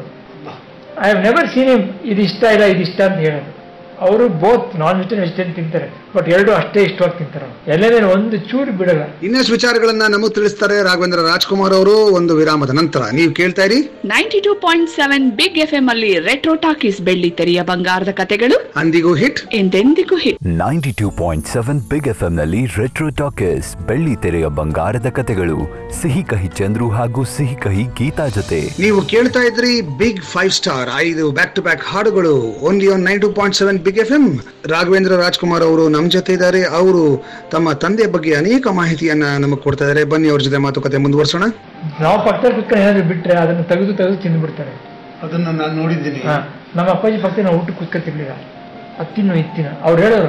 I have never seen him ಇದು ಇಷ್ಟ ಇಲ್ಲ ಇದು ಇಷ್ಟ ಅಂತ ಹೇಳೋದು ಅವರು ಬೋತ್ ನಾನ್ ವೆಜಿಟೇರಿಯನ್ ವೆಜಿಟೇರಿಯನ್ ತಿಂತಾರೆ ಬಟ್ ಎರಡು ಅಷ್ಟೇ ಇಷ್ಟವಾಗಿ ತಿಂತಾರೆ ಅವ್ರು. ಎಲೆ ಮೇಲೆ ಒಂದು ಚೂರು ಬಿಡಲ್ಲ ಇನ್ನಷ್ಟು ವಿಚಾರಗಳನ್ನ ನಮಗೆ ತಿಳಿಸ್ತಾರೆ ರಾಘವೇಂದ್ರ ರಾಜ್ಕುಮಾರ್ ಅವರು ಒಂದು ವಿರಾಮದ ನಂತರ ನೀವು ಕೇಳ್ತಾ ಇರಿ ninety two point seven big F M ಅಲ್ಲಿ ರೆಟ್ರೋ ಟಾಕೀಸ್ ಬೆಳ್ಳಿ ತೆರೆಯ ಬಂಗಾರದ ಕತೆಗಳು ಅಂದಿಗೂ ಹಿಟ್ ಎಂದೆಂದಿಗೂ hit ninety two point seven big F ನಲ್ಲಿ ರೆಟ್ರೋ ಟಾಕೀಸ್ ಬೆಳ್ಳಿ ತೆರೆಯ ಬಂಗಾರದ ಕತೆಗಳು ಸಿಹಿ ಕಹಿ ಚಂದ್ರು ಹಾಗೂ ಸಿಹಿ ಕಹಿ ಗೀತಾ ಜೊತೆ ನೀವು ಕೇಳ್ತಾ ಇದ್ರಿ ಬಿಗ್ ಫೈವ್ ಸ್ಟಾರ್ ಐದು ಬ್ಯಾಕ್ ಟು ಬ್ಯಾಕ್ ಹಾಡುಗಳು only on nine two point seven big F M Raghavendra Rajkumar ಅವರು ನಮ್ಮ ಜೊತೆ ಇದ್ದಾರೆ ಅವರು ತಮ್ಮ ತಂದೆಯ ಬಗ್ಗೆ ಅನೇಕ ಮಾಹಿತಿಯನ್ನ ನಮಗೆ ಕೊಡ್ತಾ ಇದ್ದಾರೆ ಬನ್ನಿ ಅವ್ರ ಜೊತೆ ಮಾತುಕತೆ ಮುಂದುವರ್ಸೋಣ ನಾವು ಪಕ್ಕದಲ್ಲಿ ಕುತ್ಕೊಂಡು ಏನಾದ್ರು ಬಿಟ್ರೆ ಅದನ್ನು ತೆಗೆದು ತೆಗೆದು ತಿಂದ್ಬಿಡ್ತಾರೆ ಅದನ್ನ ನಾನು ನೋಡಿದ್ದೀನಿ ಹಾ ನಮ್ಮ ಅಪ್ಪಾಜಿ ಪಕ್ಕ ನಾವು ಊಟ ಕೂತ್ಕೊತಿರ್ಲಿಲ್ಲ ಹತ್ತಿನ ಇತ್ತಿನ ಅವ್ರು ಹೇಳೋರು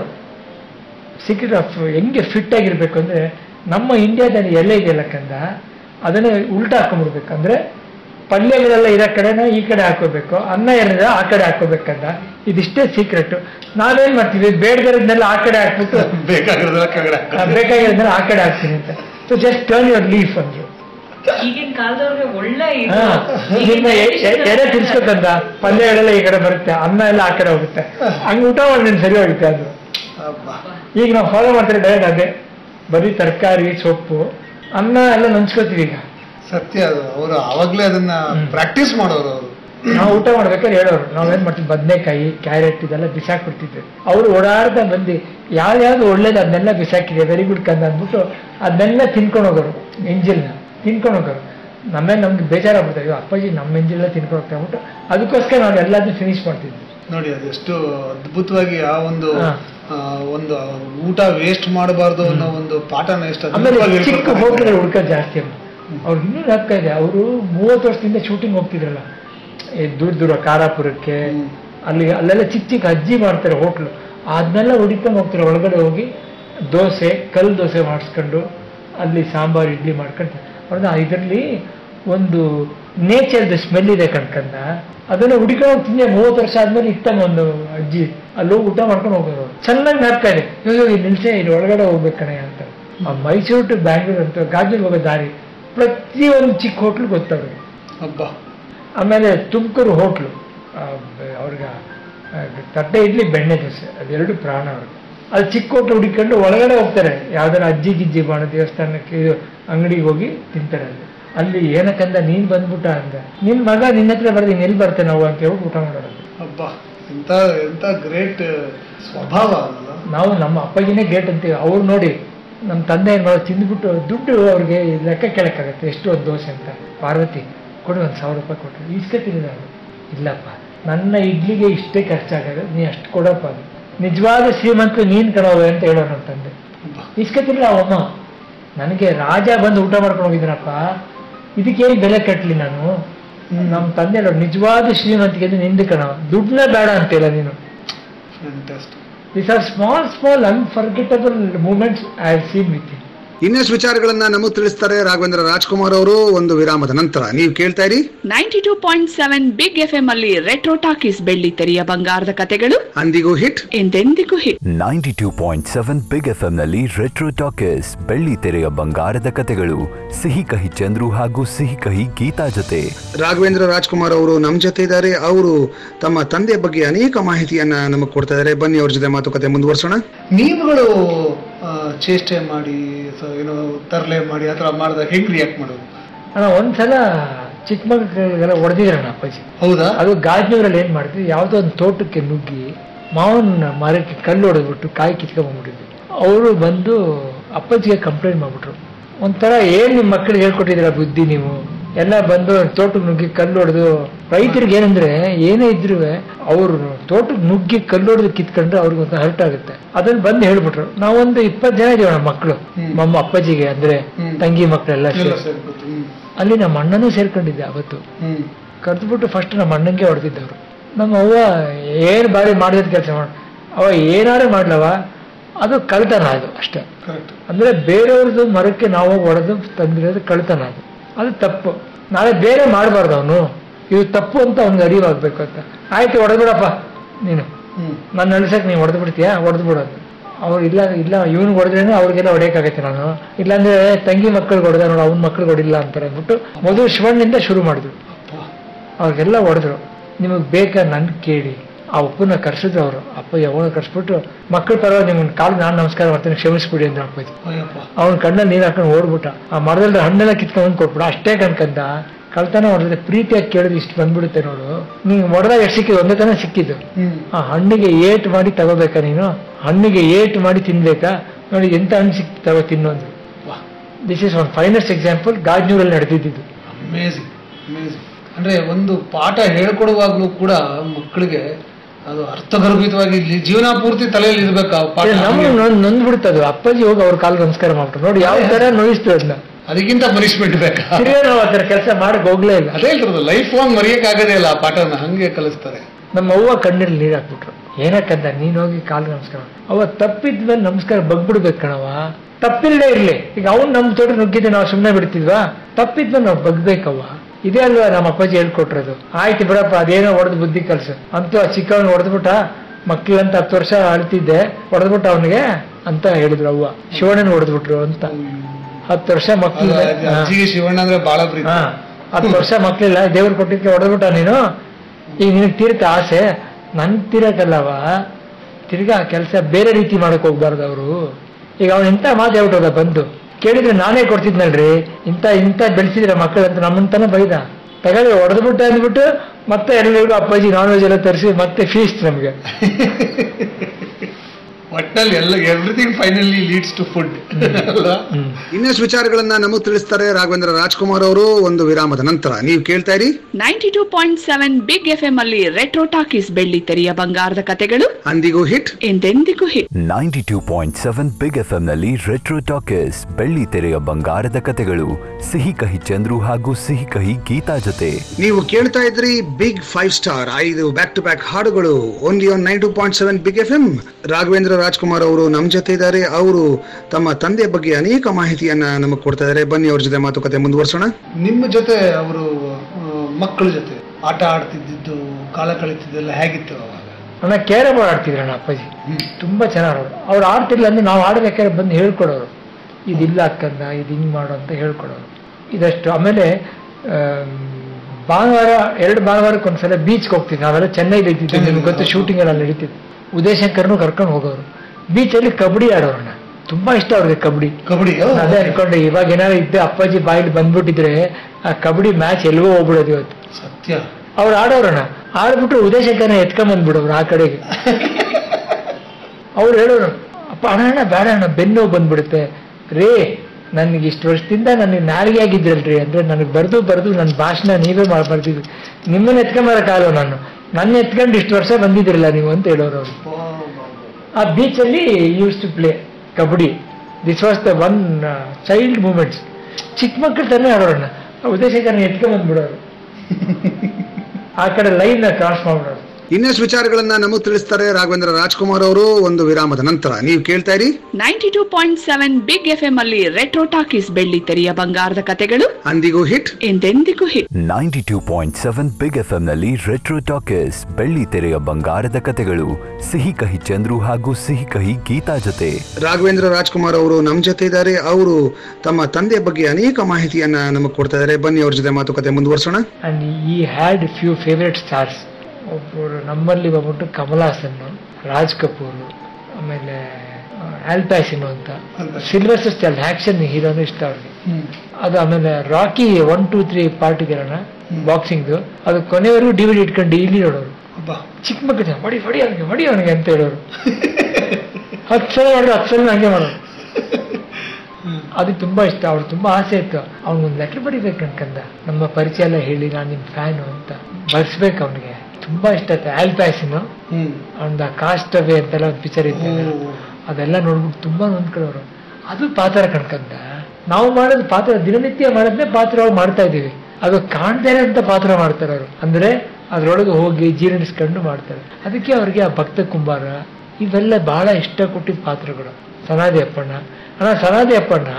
ಸೀಕ್ರೆಟ್ ಆಫ್ ಹೆಂಗೆ ಫಿಟ್ ಆಗಿರ್ಬೇಕು ಅಂದ್ರೆ ನಮ್ಮ ಇಂಡಿಯಾದಲ್ಲಿ ಎಲೆ ಇದೆಯಲ್ಲ ಕಂದ ಅದನ್ನ ಉಲ್ಟಾ ಹಾಕೊಂಡ್ಬಿಡ್ಬೇಕು ಅಂದ್ರೆ ಪಲ್ಯಗಳೆಲ್ಲ ಇರೋ ಕಡೆನ ಈ ಕಡೆ ಹಾಕೋಬೇಕು ಅನ್ನ ಏನಿದೆ ಆ ಕಡೆ ಹಾಕೋಬೇಕಂದ ಇದಿಷ್ಟೇ ಸೀಕ್ರೆಟ್ ನಾವೇನ್ ಮಾಡ್ತೀವಿ ಬೇಡದಿರೋದ್ನೆಲ್ಲ ಆ ಕಡೆ ಹಾಕ್ಬಿಟ್ಟು ಬೇಕಾಗಿರೋದೆಲ್ಲ ಕೆಳಗಡೆ ಆ, ಬೇಕಾಗಿರೋದ್ನೆಲ್ಲ ಆ ಕಡೆ ಹಾಕ್ತೀನಿ ಅಂತ so just turn your leaf ಅಂದ್ರು ಈಗಿನ ಕಾಲದವ್ರಿಗೆ ಒಳ್ಳೆ ಇದು ಹಾ, ಈಗಿನ ನಿನ್ನ ಎ- ಎ- ಎಡೆ ತಿರ್ಸ್ಬೇಕಂತ ಪಲ್ಯಗಳೆಲ್ಲ ಈ ಕಡೆ ಬರುತ್ತೆ ಅನ್ನ ಎಲ್ಲ ಆ ಕಡೆ ಹೋಗುತ್ತೆ ಹಂಗ ಊಟ ಮಾಡಿ ನೀನು ಸರಿ ಹೋಗುತ್ತೆ ಅದು ಅಬ್ಬಾ. ಈಗ ನಾವು ಫಾಲೋ ಮಾಡ್ತೀವಿ ಡಯಟ್ ಅದೇ ಬರೀ ತರಕಾರಿ ಸೊಪ್ಪು ಅನ್ನ ಎಲ್ಲ ನಂಚ್ಕೋತೀವಿ ಈಗ ಸತ್ಯ ಅದು ಅವರು ಅವಾಗ್ಲೇ ಅದನ್ನ ಪ್ರಾಕ್ಟೀಸ್ ಮಾಡೋರು ಅವರು ನಾವು ಊಟ ಮಾಡ್ಬೇಕಾದ್ರೆ ಹೇಳೋರು ನಾವೇನ್ ಮಾಡ್ತೀವಿ ಬದನೆಕಾಯಿ ಕ್ಯಾರೆಟ್ ಇದೆಲ್ಲ ಬಿಸಾಕ್ಬಿಡ್ತಿದ್ವಿ ಅವರು ಓಡಾಡ್ತಾ ಬಂದು ಯಾವ್ಯಾವ್ದು ಒಳ್ಳೇದು ಅದನ್ನೆಲ್ಲ ಬಿಸಾಕಿದೆ ವೆರಿ ಗುಡ್ ಕಂದ ಅಂದ್ಬಿಟ್ಟು ಅದನ್ನೆಲ್ಲ ತಿನ್ಕೊಂಡು ಹೋಗೋರು ಎಂಜಿಲ್ನ ತಿನ್ಕೊಂಡು ಹೋಗೋರು ನಮ್ಮೇಲೆ ನಮ್ಗೆ ಬೇಜಾರಾಗ್ಬಿಡ್ತಾರೆ ಅಯ್ಯೋ ಅಪ್ಪಾಜಿ ನಮ್ಮ ಎಂಜಿಲ್ಲ ತಿನ್ಕೊಂಡು ಹೋಗ್ತಾ ಅಂದ್ಬಿಟ್ಟು ಅದಕ್ಕೋಸ್ಕರ ನಾವು ಎಲ್ಲದನ್ನೂ ಫಿನಿಶ್ ಮಾಡ್ತಿದ್ವಿ ನೋಡಿ ಅದೆಷ್ಟು ಅದ್ಭುತವಾಗಿ ಆ ಒಂದು ಹಾ. ಆ, ಒಂದು ಒಂದು ಊಟ ವೇಸ್ಟ್ ಮಾಡಬಾರ್ದು ಅನ್ನೋ ಒಂದು ಪಾಠನ ಎಷ್ಟು ಆಮೇಲೆ ಅದ್ಭುತವಾಗಿ ಚಿಕ್ಕ ಹೇಳ್ಕೊಡ್ತಾರೆ. ಹೋಟ್ಲಲ್ಲಿ ಹುಡ್ಕೋದು ಜಾಸ್ತಿ ಅಮ್ಮ ಅವ್ರು ಇನ್ನೂ ಆಗ್ತಾ ಇದೆ ಅವರು ಮೂವತ್ತು ವರ್ಷದಿಂದ ಶೂಟಿಂಗ್ ಹೋಗ್ತಿದ್ರಲ್ಲ ಈ ದೂರ ದೂರ ಕಾರಾಪುರಕ್ಕೆ ಹ್ಮ್. ಅಲ್ಲಿ ಅಲ್ಲೆಲ್ಲ ಚಿಕ್ಕ ಚಿಕ್ಕ ಅಜ್ಜಿ ಮಾಡ್ತಾರೆ ಹೋಟ್ಲು ಅದನ್ನೆಲ್ಲ ಹುಡಿಕೊಂಡು ಹೋಗ್ತಾರೆ ಒಳಗಡೆ ಹೋಗಿ ದೋಸೆ ಕಲ್ಲು ದೋಸೆ ಮಾಡಿಸ್ಕೊಂಡು ಅಲ್ಲಿ ಸಾಂಬಾರು ಇಡ್ಲಿ ಮಾಡ್ಕೊಂಡು ಅವ್ರನ್ನ ಇದರಲ್ಲಿ ಒಂದು ನೇಚರ್ದು ಸ್ಮೆಲ್ ಇದೆ ಕಣ್ಕಂದ ಅದನ್ನ ಹುಡುಕೊಂಡು ತಿಂದೆ ಮೂವತ್ತು ವರ್ಷ ಆದ್ಮೇಲೆ ಇತ್ತಾನೆ ಒಂದು ಅಜ್ಜಿ ಅಲ್ಲಿ ಹೋಗಿ ಊಟ ಮಾಡ್ಕೊಂಡು ಹೋಗೋದು ಚೆನ್ನಾಗಿ ನಾಡ್ತಾ ಇದೆ ಇವಾಗ ಇಲ್ಲಿ ನಿಲ್ಸೆ ಇಲ್ಲಿ ಒಳಗಡೆ ಹೋಗ್ಬೇಕು ಕಣೆ ಅಂತ ಆ ಮೈಸೂರು ಟು ಬ್ಯಾಂಗ್ಳೂರ್ ಅಂತ ಗಾಜಲ್ಲಿ ಹೋಗೋ ದಾರಿ ಪ್ರತಿಯೊಂದು ಚಿಕ್ಕ ಹೋಟ್ಲು ಗೊತ್ತವ್ರಿಗೆ ಹಬ್ಬ ಆಮೇಲೆ ತುಮಕೂರು ಹೋಟ್ಲು ಅವ್ರಿಗೆ ತಟ್ಟೆ ಇಡ್ಲಿ ಬೆಣ್ಣೆ ದೋಸೆ ಅದೆರಡು ಪ್ರಾಣ ಅವ್ರಿಗೆ ಅದು ಚಿಕ್ಕ ಹೋಟ್ಲು ಹುಡುಕೊಂಡು ಒಳಗಡೆ ಹೋಗ್ತಾರೆ ಯಾವ್ದಾರ ಅಜ್ಜಿ ಗಿಜ್ಜಿ ಮಾಡೋ ದೇವಸ್ಥಾನಕ್ಕೆ ಇದು ಅಂಗಡಿಗೆ ಹೋಗಿ ತಿಂತಾರೆ ಅಲ್ಲಿ ಅಲ್ಲಿ ಏನಕ್ಕಂದ ನೀನ್ ಬಂದ್ಬಿಟ್ಟ ಅಂದ ನಿನ್ ಮಗ ನಿನ್ನ ಹತ್ರ ಬರ್ತೀನಿ ಎಲ್ಲಿ ಬರ್ತೇನೆ ನಾವು ಅಂತ ಹೇಳಿ ಊಟ ಮಾಡೋದು ಹಬ್ಬ ಎಂತ ಎಂತ ಗ್ರೇಟ್ ಸ್ವಭಾವ ಅಲ್ಲ ನಾವು ನಮ್ಮ ಅಪ್ಪಗಿನೇ ಗೇಟ್ ಅಂತೀವಿ ಅವ್ರು ನೋಡಿ ನಮ್ಮ ತಂದೆ ಏನು ಮಾಡೋದು ತಿಂದ್ಬಿಟ್ಟು ದುಡ್ಡು ಅವ್ರಿಗೆ ಲೆಕ್ಕ ಕೇಳಕ್ಕಾಗತ್ತೆ ಎಷ್ಟು ಒಂದು ದೋಸೆ ಅಂತ ಪಾರ್ವತಿ ಕೊಡು ಒಂದು ಸಾವಿರ ರೂಪಾಯಿ ಕೊಟ್ಟರು ಇಸ್ಕೊತೀನಿ ನಾನು ಇಲ್ಲಪ್ಪ ನನ್ನ ಇಡ್ಲಿಗೆ ಇಷ್ಟೇ ಖರ್ಚಾಗದು ನೀ ಅಷ್ಟು ಕೊಡಪ್ಪ ಅದು ನಿಜವಾದ ಶ್ರೀಮಂತ ನೀನು ಕಣವೆ ಅಂತ ಹೇಳೋ ನಮ್ಮ ತಂದೆ ಇಸ್ಕೊತಿರ್ಲಿಲ್ಲ ಅವಮ್ಮ ನನಗೆ ರಾಜ ಬಂದು ಊಟ ಮಾಡ್ಕೊಂಡು ಹೋಗಿದ್ದೀನಪ್ಪ ಇದಕ್ಕೇನು ಬೆಲೆ ಕಟ್ಟಲಿ ನಾನು ನಮ್ಮ ತಂದೆ ಹೇಳೋರು ನಿಜವಾದ ಶ್ರೀಮಂತಿಗೆ ಅಂದ್ರೆ ನಿಂದು ಕಣ ದುಡ್ಡನ್ನ ಬೇಡ ಅಂತಿಲ್ಲ ನೀನು fantastic These are small, small, unforgettable moments I have seen with him. ಇನ್ನಷ್ಟು ವಿಚಾರಗಳನ್ನ ನಮಗೆ ತಿಳಿಸ್ತಾರೆ ರಾಘವೇಂದ್ರ ರಾಜ್ಕುಮಾರ್ ಅವರು ಒಂದು ವಿರಾಮದ ನಂತರ ನೀವು ಕೇಳ್ತಾ ಇರಿ ninety two point seven big F M ಅಲ್ಲಿ ರೆಟ್ರೋ ಟಾಕೀಸ್ ಬೆಳ್ಳಿ ತೆರೆಯ ಬಂಗಾರದ ಕತೆಗಳು ಅಂದಿಗೂ ಹಿಟ್ ಎಂದೆಂದಿಗೂ hit ninety two point seven big F ನಲ್ಲಿ ರೆಟ್ರೋ ಟಾಕೀಸ್ ಬೆಳ್ಳಿ ತೆರೆಯ ಬಂಗಾರದ ಕತೆಗಳು ಸಿಹಿ ಕಹಿ ಚಂದ್ರು ಹಾಗೂ ಸಿಹಿ ಕಹಿ ಗೀತಾ ಜೊತೆ ರಾಘವೇಂದ್ರ ರಾಜ್ಕುಮಾರ್ ಅವರು ನಮ್ಮ ಜೊತೆ ಇದ್ದಾರೆ ಅವರು ತಮ್ಮ ತಂದೆಯ ಬಗ್ಗೆ ಅನೇಕ ಮಾಹಿತಿಯನ್ನ ನಮಗೆ ಕೊಡ್ತಾ ಇದ್ದಾರೆ ಬನ್ನಿ ಅವ್ರ ಜೊತೆ ಮಾತುಕತೆ ಮುಂದುವರ್ಸೋಣ ನೀವುಗಳು ಆ, ಚೇಷ್ಟೆ ಮಾಡಿ ಸೊ ಏನೋ ತರಲೆ ಮಾಡಿ ಆ ಥರ ಮಾಡಿದಾಗ ಹೆಂಗ್ ರಿಯಾಕ್ಟ್ ಮಾಡೋದು ಅಣ್ಣ ಒಂದ್ಸಲ ಚಿಕ್ಕ ಮಕ್ಕಳಿಗೆಲ್ಲ ಹೊಡೆದಿದ್ರಣ್ಣ ಅಪ್ಪಾಜಿ ಹೌದಾ ಅದು ಗಾಜನೂರಲ್ಲಿ ಏನ್ ಮಾಡ್ತೀವಿ ಯಾವುದೋ ಒಂದು ತೋಟಕ್ಕೆ ನುಗ್ಗಿ ಮಾವನ ಮರಕ್ಕೆ ಕಲ್ಲು ಹೊಡೆದ್ಬಿಟ್ಟು ಕಾಯಿ ಕಿತ್ಕೊಂಡ್ಬಂದ್ಬಿಟ್ಟಿದ್ವಿ ಅವರು ಬಂದು ಅಪ್ಪಾಜಿಗೆ ಕಂಪ್ಲೇಂಟ್ ಮಾಡ್ಬಿಟ್ರು ಒಂಥರ ಏನ್ ನಿಮ್ಮ ಮಕ್ಕಳಿಗೆ ಹೇಳ್ಕೊಟ್ಟಿದ್ದೀರಾ ಬುದ್ಧಿ ನೀವು ಎಲ್ಲ ಬಂದು ತೋಟಕ್ಕೆ ನುಗ್ಗಿ ಕಲ್ಲು ಹೊಡೆದು ರೈತರಿಗೆ ಏನಂದ್ರೆ ಏನೇ ಇದ್ರು ಅವ್ರು ತೋಟಕ್ಕೆ ನುಗ್ಗಿ ಕಲ್ಲು ಹೊಡೆದು ಕಿತ್ಕೊಂಡ್ರೆ ಅವ್ರಿಗೆ ಒಂದು ಹರ್ಟ್ ಆಗುತ್ತೆ ಅದನ್ನ ಬಂದು ಹೇಳ್ಬಿಟ್ರು ನಾವೊಂದು ಇಪ್ಪತ್ತು ಜನ ಇದೀವಿ ನಮ್ಮ ಮಕ್ಕಳು ನಮ್ಮ ಅಪ್ಪಾಜಿಗೆ ಅಂದ್ರೆ ಹ್ಮ್. ತಂಗಿ ಮಕ್ಕಳೆಲ್ಲ ಎಲ್ಲ ಸೇರಿ ಸೇರ್ಬಿಟ್ಟು ಹ್ಮ್ ಅಲ್ಲಿ ನಮ್ಮ ಅಣ್ಣನೂ ಸೇರ್ಕೊಂಡಿದ್ದೆ ಅವತ್ತು ಹ್ಮ್ ಕರೆದ್ಬಿಟ್ಟು ಫಸ್ಟ್ ನಮ್ಮ ಅಣ್ಣಂಗೆ ಹೊಡೆದಿದ್ದವ್ರು ನಮ್ಮ ಅವ್ವ ಏನು ಬಾರಿ ಮಾಡಿದ ಕೆಲಸ ಮಾಡ ಅವ ಏನಾರು ಮಾಡ್ಲವ ಅದು ಕಳ್ತನ ಅದು ಅಷ್ಟೇ ಕರೆಕ್ಟ್ ಅಂದ್ರೆ ಬೇರೆಯವ್ರದ್ದು ಮರಕ್ಕೆ ನಾವು ಹೊಡೆದು ತಂದಿರೋದು ಕಳ್ತನ ಅದು ಅದು ತಪ್ಪು ನಾಳೆ ಬೇರೆ ಮಾಡಬಾರ್ದು ಅವನು ಇದು ತಪ್ಪು ಅಂತ ಅವ್ನಿಗೆ ಅರಿವಾಗಬೇಕು ಅಂತ ಆಯ್ತು ಹೊಡೆದ್ಬಿಡಪ್ಪ ನೀನು ಹ್ಮ್ ನನ್ನ ಅಳಿಸಕ್ಕೆ ನೀವು ಹೊಡೆದು ಬಿಡ್ತೀಯಾ ಹೊಡೆದು ಬಿಡೋದು ಅವ್ರು ಇಲ್ಲ ಇಲ್ಲ ಇವ್ನು ಹೊಡೆದ್ರೇನೆ ಅವ್ರಿಗೆಲ್ಲ ಹೊಡೆಯೋಕ್ಕಾಗತ್ತೆ ನಾನು ಇಲ್ಲಾಂದ್ರೆ ತಂಗಿ ಮಕ್ಕಳಿಗೆ ಹೊಡೆದ ನೋಡು ಅವ್ನ ಮಕ್ಳಿಗೆ ಹೊಡಿಲ್ಲ ಅಂತಾರೆ ಅಂದ್ಬಿಟ್ಟು ಮೊದಲು ಶಿವಣ್ಣಿಂದ ಶುರು ಮಾಡಿದ್ರು ಅವ್ರಿಗೆಲ್ಲ ಹೊಡೆದ್ರು ನಿಮಗೆ ಬೇಕಾ ನನ್ ಕೇಳಿ ಆ ಒಪ್ಪನ ಕರ್ಸಿದ್ರು ಅವರು ಅಪ್ಪ ಯಾವಾಗ ಕರ್ಸ್ಬಿಟ್ಟು ಮಕ್ಕಳ ಪರವಾಗಿ ನಿಮ್ಮನ್ನ ಕಾಲು ನಾನು ನಮಸ್ಕಾರ ಮಾಡ್ತೀನಿ ಕ್ಷಮಿಸ್ಬಿಡಿ ಅಂತ ಅಪ್ಪಾಜಿ ಅಯ್ಯಪ್ಪ ಅವ್ನ ಕಣ್ಣಲ್ಲಿ ನೀರು ಹಾಕೊಂಡು ಓಡ್ಬಿಟ್ಟ ಆ ಮರದಲ್ಲಿ ಹಣ್ಣೆಲ್ಲ ಕಿತ್ಕೊಂಡು ಕೊಟ್ಬಿಡ ಅಷ್ಟೇ ಕಣ್ಕಂದ ಕಳ್ತನ ಹೊಡೆದ್ರೆ ಪ್ರೀತಿಯಾಗಿ ಕೇಳಿದ್ರೆ ಇಷ್ಟು ಬಂದ್ಬಿಡುತ್ತೆ ನೋಡು ನೀನು ಹೊಡೆದಾಗ ಎಷ್ಟು ಸಿಕ್ಕಿದ್ದು ಒಂದೇ ತನ ಸಿಕ್ಕಿದ್ದು ಹ್ಮ್ ಆ ಹಣ್ಣಿಗೆ ಏಟ್ ಮಾಡಿ ತಗೋಬೇಕಾ ನೀನು ಹಣ್ಣಿಗೆ ಏಟ್ ಮಾಡಿ ತಿನ್ಬೇಕಾ ನೋಡಿ ಎಂತ ಹಣ್ಣು ಸಿಕ್ತು ತಗೋ ತಿನ್ನೋದು this is one finest example ಗಾಜ್ನೂರಲ್ಲಿ ನಡೆದಿದ್ದು ಅಮೇಝಿಂಗ್ ಅಮೇಝಿಂಗ್ ಅಂದ್ರೆ ಒಂದು ಪಾಠ ಹೇಳ್ಕೊಡುವಾಗ್ಲೂ ಕೂಡ ಮಕ್ಕಳಿಗೆ ಅದು ಅರ್ಥಗರ್ಭಿತವಾಗಿ ಇಲ್ಲಿ ಜೀವನ ಪೂರ್ತಿ ತಲೆಯಲ್ಲಿ ಇರ್ಬೇಕು ಆ ಪಾಠ ನಮ್ಗೆ ನೊಂದ್ಬಿಡ್ತದು ಅಪ್ಪಾಜಿ ಹೋಗಿ ಅವ್ರ ಕಾಲ್ ನಮಸ್ಕಾರ ಮಾಡ್ಬಿಟ್ಟು ನೋಡಿ ಯಾವ ತರ ನೋಯಿಸ್ತು ಅದನ್ನ ಅದಕ್ಕಿಂತ ಪನಿಷ್ಮೆಂಟ್ ಬೇಕಾ ತಿರ್ಗಾ ನಾವು ಆ ಥರ ಕೆಲಸ ಮಾಡಕ್ ಹೋಗ್ಲೇ ಇಲ್ಲ ಅದೇ ಹೇಳ್ತಿರೋದು ಲೈಫ್ ಲಾಂಗ್ ಮರೆಯಕ್ಕಾಗದೇ ಇಲ್ಲ ಆ ಪಾಠನ ಹಂಗೆ ಕಲಿಸ್ತಾರೆ ನಮ್ಮ ಅವ್ವ ಕಣ್ಣಲ್ಲಿ ನೀರು ಹಾಕ್ಬಿಟ್ರು ಏನಕ್ಕಂತ ನೀನ್ ಹೋಗಿ ಕಾಲು ನಮಸ್ಕಾರ ಮಾಡು. ಅವ ತಪ್ಪಿದ್ಮೇಲೆ ನಮಸ್ಕಾರ ಬಗ್ಬಿಡ್ಬೇಕು ಕಣವ ತಪ್ಪಿಲ್ಲದೆ ಇರ್ಲಿ ಈಗ ಅವ್ನು ನಮ್ಮ ತೋಟ ನುಗ್ಗಿದ್ದು ನಾವು ಸುಮ್ಮನೆ ಬಿಡ್ತಿದ್ವಾ ತಪ್ಪಿದ್ಮೇಲೆ ನಾವು ಬಗ್ಬೇಕವ್ವ ಇದೇ ಅಲ್ವಾ ನಮ್ಮ ಅಪ್ಪಾಜಿ ಹೇಳ್ಕೊಟ್ರದು ಆಯ್ತು ಬಿಡಪ್ಪ ಅದೇನೋ ಹೊಡೆದು ಬುದ್ಧಿ ಕಲ್ಸು ಅಂತೂ ಆ ಚಿಕ್ಕವನ್ ಹೊಡೆದ್ಬಿಟ್ಟ ಮಕ್ಳಿಗಂತ ಹತ್ತು ವರ್ಷ ಅಳ್ತಿದ್ದೆ ಹೊಡೆದ್ಬಿಟ್ಟ ಅವನಿಗೆ ಅಂತ ಹೇಳಿದ್ರು ಅವ್ವ ಶಿವಣ್ಣನ ಹೊಡೆದ್ಬಿಟ್ರು ಅಂತ ಹತ್ತು ವರ್ಷ ಮಕ್ಳು ಅದು ಅಜ್ಜಿಗೆ ಶಿವಣ್ಣ ಅಂದ್ರೆ ಬಹಳ ಪ್ರೀತಿ ಹಾ ಹತ್ತು ವರ್ಷ ಮಕ್ಳಿಲ್ಲ ದೇವ್ರು ಕೊಟ್ಟಿದ್ಕೆ ಹೊಡೆದ್ಬಿಟ್ಟ ನೀನು ಈಗ ನಿನಗೆ ತೀರ್ಥ ಆಸೆ ನನ್ ತೀರಕ್ಕಲ್ಲವ ತಿರ್ಗಾ ಕೆಲಸ ಬೇರೆ ರೀತಿ ಮಾಡಕ್ ಹೋಗ್ಬಾರ್ದು ಅವರು ಈಗ ಅವ್ನು ಎಂತ ಮಾತು ಹೇಳ್ಬಿಟ್ಟದ ಬಂದು ಕೇಳಿದ್ರೆ ನಾನೇ ಕೊಡ್ತಿದ್ನಲ್ರಿ ಇಂಥ ಇಂಥ ಬೆಳೆಸಿದ್ರೆ ಮಕ್ಕಳು ಅಂತ ನಮ್ಮಂತಾನೆ ಬೈದ ತಗೊಳ್ಳಿ ಹೊಡೆದ್ಬಿಟ್ಟು ಅಂದ್ಬಿಟ್ಟು ಮತ್ತೆ ಎಲ್ಲರಿಗೂ ಅಪ್ಪಾಜಿ ನಾನ್ ವೆಜ್ ಎಲ್ಲ ತರಿಸಿ ಮತ್ತೆ ಫೀಸ್ಟ್ ನಮ್ಗೆ ಒಟ್ಟಲ್ಲಿ ಎಲ್ಲ everything finally leads to food ಅಲ್ಲ ಇನ್ನಷ್ಟು ವಿಚಾರಗಳನ್ನ ನಮಗೆ ತಿಳಿಸ್ತಾರೆ ರಾಘವೇಂದ್ರ ರಾಜ್ಕುಮಾರ್ ಅವರು ಒಂದು ವಿರಾಮದ ನಂತರ ನೀವು ಕೇಳ್ತಾ ಇರಿ ninety two point seven big F M ಅಲ್ಲಿ ರೆಟ್ರೋ ಟಾಕೀಸ್ ಬೆಳ್ಳಿ ತೆರೆಯ ಬಂಗಾರದ ಕತೆಗಳು ಅಂದಿಗೂ ಹಿಟ್ ಎಂದೆಂದಿಗೂ hit ninety two point seven big F ನಲ್ಲಿ ರೆಟ್ರೋ ಟಾಕೀಸ್ ಬೆಳ್ಳಿ ತೆರೆಯ ಬಂಗಾರದ ಕತೆಗಳು ಸಿಹಿ ಕಹಿ ಚಂದ್ರು ಹಾಗೂ ಸಿಹಿ ಕಹಿ ಗೀತಾ ಜೊತೆ ನೀವು ಕೇಳ್ತಾ ಇದ್ರಿ ಬಿಗ್ ಫೈವ್ ಸ್ಟಾರ್ ಐದು ಬ್ಯಾಕ್ ಟು ಬ್ಯಾಕ್ ಹಾಡುಗಳು only on nine two point seven big F M Raghavendra Rajkumar ಅವರು ನಮ್ಮ ಜೊತೆ ಇದ್ದಾರೆ ಅವರು ತಮ್ಮ ತಂದೆಯ ಬಗ್ಗೆ ಅನೇಕ ಮಾಹಿತಿಯನ್ನ ನಮಗೆ ಕೊಡ್ತಾ ಇದ್ದಾರೆ ಬನ್ನಿ ಅವ್ರ ಜೊತೆ ಮಾತುಕತೆ ಮುಂದುವರ್ಸೋಣ ನಿಮ್ಮ ಜೊತೆ ಅವರು ಮಕ್ಕಳ ಜೊತೆ ಆಟ ಆಡ್ತಿದ್ದಿದ್ದು ಕಾಲ ಕಳೀತಿದ್ದೆಲ್ಲ ಹೇಗಿತ್ತು ಅವಾಗ ಅಣ್ಣ ಕ್ಯಾರಮ್ ಆಡ್ತಿದ್ರು ಅಣ್ಣ ಅಪ್ಪಾಜಿ ತುಂಬ ಚೆನ್ನಾಗಿ ಆಡೋರು ಅವ್ರು ಆಡ್ತಿರ್ಲಿಲ್ಲ ಅಂದ್ರೆ ನಾವು ಆಡ್ಬೇಕಾದ್ರೆ ಬಂದು ಹೇಳ್ಕೊಡೋರು ಇದಿಲ್ಲ ಅಕ್ಕಂದ ಇದು ಹಿಂಗೆ ಮಾಡು ಅಂತ ಹೇಳ್ಕೊಡೋರು ಇದಷ್ಟು ಆಮೇಲೆ ಆಮ್, ಭಾನುವಾರ ಎರಡು ಭಾನುವಾರಕ್ಕೆ ಒಂದ್ಸಲ ಬೀಚ್ಗೆ ಹೋಗ್ತಿದ್ವಿ ನಾವೆಲ್ಲ ಚೆನ್ನೈಲಿ ಇದ್ದಿದ್ದು ನಿಮ್ಗೆ ಗೊತ್ತು ಶೂಟಿಂಗ್ ಎಲ್ಲ ನಡೀತಿತ್ತು ಉದಯಶಂಕರ್ನು ಕರ್ಕೊಂಡು ಹೋಗೋರು ಬೀಚಲ್ಲಿ ಕಬಡ್ಡಿ ಆಡೋರಣ್ಣ ತುಂಬಾ ಇಷ್ಟ ಅವ್ರಿಗೆ ಕಬಡ್ಡಿ ಕಬಡ್ಡಿ ನಾನ್ ಅದೇ ಅನ್ಕೊಂಡೆ ಇವಾಗ ಏನಾದ್ರು ಇದ್ದೆ ಅಪ್ಪಾಜಿ ಬಾಯಿಲಿ ಬಂದ್ಬಿಟ್ಟಿದ್ರೆ ಆ ಕಬಡ್ಡಿ ಮ್ಯಾಚ್ ಎಲ್ಗೋ ಹೋಗ್ಬಿಡೋದು ಇವತ್ತು ಸತ್ಯ ಅವ್ರು ಆಡೋರಣ್ಣ ಆಡ್ಬಿಟ್ಟು ಉದಯಶಂಕರ್ನ ಎತ್ಕೊಂಡ್ ಬಂದ್ಬಿಡೋರು ಆ ಕಡೆಗೆ ಅವ್ರು ಹೇಳೋರು ಅಪ್ಪ ಅಣ್ಣ ಅಣ್ಣ ಬೇಡ ಅಣ್ಣ ಬೆನ್ನು ಬಂದ್ಬಿಡುತ್ತೆ ರೇ ನನಗೆ ಇಷ್ಟು ವರ್ಷದಿಂದ ನನಗೆ ನಾಲಿಗೆ ಆಗಿದ್ರಲ್ರಿ ಅಂದ್ರೆ ನನಗೆ ಬರ್ದು ಬರ್ದು ನನ್ನ ಭಾಷಣ ನೀವೇ ಮಾಡಿ ಬರ್ತಿದ್ವಿ ನಿಮ್ಮನ್ನ ಎತ್ಕೊಂಬರಕ್ಕಾಗಲ್ಲ ನಾನು ನನ್ನ ಎತ್ಕೊಂಡು ಇಷ್ಟು ವರ್ಷ ಬಂದಿದ್ರಲ್ಲ ನೀವು ಅಂತ ಹೇಳೋರು ಅವರು ಆ ಬೀಚಲ್ಲಿ use to play kabaddi this was the one child moments ಚಿಕ್ಕ ಮಕ್ಕಳು ತಾನೇ ಆಡೋರಣ್ಣ ಉದಯಶೇಖರ್ನ ಎತ್ಕೊಂಡ್ ಬಂದ್ಬಿಡೋರು ಆ ಕಡೆ ಲೈನ್ ಕ್ರಾಸ್ ಮಾಡ್ಬಿಡೋರು ಇನ್ನಷ್ಟು ವಿಚಾರಗಳನ್ನ ನಮಗೆ ತಿಳಿಸ್ತಾರೆ ರಾಘವೇಂದ್ರ ರಾಜ್ಕುಮಾರ್ ಅವರು ಒಂದು ವಿರಾಮದ ನಂತರ ನೀವು ಕೇಳ್ತಾ ಇರಿ ninety two point seven big F M ಅಲ್ಲಿ ರೆಟ್ರೋ ಟಾಕೀಸ್ ಬೆಳ್ಳಿ ತೆರೆಯ ಬಂಗಾರದ ಕತೆಗಳು ಅಂದಿಗೂ ಹಿಟ್ ಎಂದೆಂದಿಗೂ hit ninety two point seven big F ನಲ್ಲಿ ರೆಟ್ರೋ ಟಾಕೀಸ್ ಬೆಳ್ಳಿ ತೆರೆಯ ಬಂಗಾರದ ಕತೆಗಳು ಸಿಹಿ ಕಹಿ ಚಂದ್ರು ಹಾಗೂ ಸಿಹಿ ಕಹಿ ಗೀತಾ ಜೊತೆ ರಾಘವೇಂದ್ರ ರಾಜ್ಕುಮಾರ್ ಅವರು ನಮ್ಮ ಜೊತೆ ಇದ್ದಾರೆ ಅವರು ತಮ್ಮ ತಂದೆಯ ಬಗ್ಗೆ ಅನೇಕ ಮಾಹಿತಿಯನ್ನ ನಮಗೆ ಕೊಡ್ತಾ ಇದ್ದಾರೆ ಬನ್ನಿ ಅವ್ರ ಜೊತೆ ಮಾತುಕತೆ ಮುಂದುವರ್ಸೋಣ ಅಂಡ್ ಈ ಹ್ಯಾಡ್ ಫ್ಯೂ ಫೇವ್ರೆಟ್ ಸ್ಟಾರ್ಸ್ ಒಬ್ಬರು ನಮ್ಮಲ್ಲಿ ಬಂದ್ಬಿಟ್ಟು ಕಮಲ್ ಹಾಸನ್ ರಾಜ್ ಕಪೂರ್ ಆಮೇಲೆ ಆಲ್ ಪ್ಯಾಸಿನೋ ಅಂತ ಸಿಲ್ವರ್ ಸ್ಟಾಲ್ ಆಕ್ಷನ್ ಹೀರೋನು ಇಷ್ಟ ಅವ್ರಿಗೆ ಅದು ಆಮೇಲೆ Rocky one two three part ಇದೆಯಲ್ಲ ಬಾಕ್ಸಿಂಗ್ದು ಅದು ಕೊನೆವರೆಗೂ ಡಿವಿಡಿ ಇಟ್ಕೊಂಡು ಡೈಲಿ ನೋಡೋರು ಅಬ್ಬಾ ಚಿಕ್ಕ ಮಕ್ಕಳು ಹೊಡಿ ಹೊಡಿ ಅವನಿಗೆ ಹೊಡಿ ಅವನಿಗೆ ಅಂತ ಹೇಳೋರು ಹತ್ತು ಸಲ ಮಾಡಿದ್ರೆ ಹತ್ತು ಸಲ ಹಂಗೆ ಮಾಡೋರು ಅದು ತುಂಬಾ ಇಷ್ಟ ಅವ್ರು ತುಂಬಾ ಆಸೆ ಇತ್ತು ಅವ್ನಿಗೊಂದು ಲೆಟರ್ ಬರಿಬೇಕು ಅನ್ಕಂದ ನಮ್ಮ ಪರಿಚಯ ಎಲ್ಲ ಹೇಳಿ ನಾನು ನಿಮ್ ಫ್ಯಾನು ಅಂತ ಬರ್ಸ್ಬೇಕು ಅವನಿಗೆ ತುಂಬಾ ಇಷ್ಟ ಆಯ್ತು ಆಲ್ ಪ್ಯಾಸಿನು ಹ್ಮ್ ಅವ್ನ ಕಾಸ್ಟ್ ಅವೇ ಅಂತೆಲ್ಲ ಒಂದು ಪಿಕ್ಚರ್ ಇತ್ತು ಅದೆಲ್ಲ ನೋಡ್ಬಿಟ್ಟು ತುಂಬಾ ನೊಂದ್ಕೊಳ್ಳೋರು ಅದು ಪಾತ್ರ ಕಣ್ಕಂದ ನಾವು ಮಾಡೋದು ಪಾತ್ರ ದಿನನಿತ್ಯ ಮಾಡೋದನ್ನೇ ಪಾತ್ರ ಅವ್ರು ಮಾಡ್ತಾ ಇದೀವಿ ಅದು ಕಾಣ್ದೇ ಅಂತ ಪಾತ್ರ ಮಾಡ್ತಾರೆ ಅವರು ಅಂದ್ರೆ ಅದ್ರೊಳಗೆ ಹೋಗಿ ಜೀರ್ಣಿಸ್ಕೊಂಡು ಮಾಡ್ತಾರೆ ಅದಕ್ಕೆ ಅವ್ರಿಗೆ ಆ ಭಕ್ತ ಕುಂಬಾರ ಇವೆಲ್ಲ ಬಹಳ ಇಷ್ಟ ಕೊಟ್ಟಿದ್ದ ಪಾತ್ರಗಳು ಸನಾದಿ ಅಪ್ಪಣ್ಣ ಅಣ್ಣ ಸನಾದಿ ಅಪ್ಪಣ್ಣ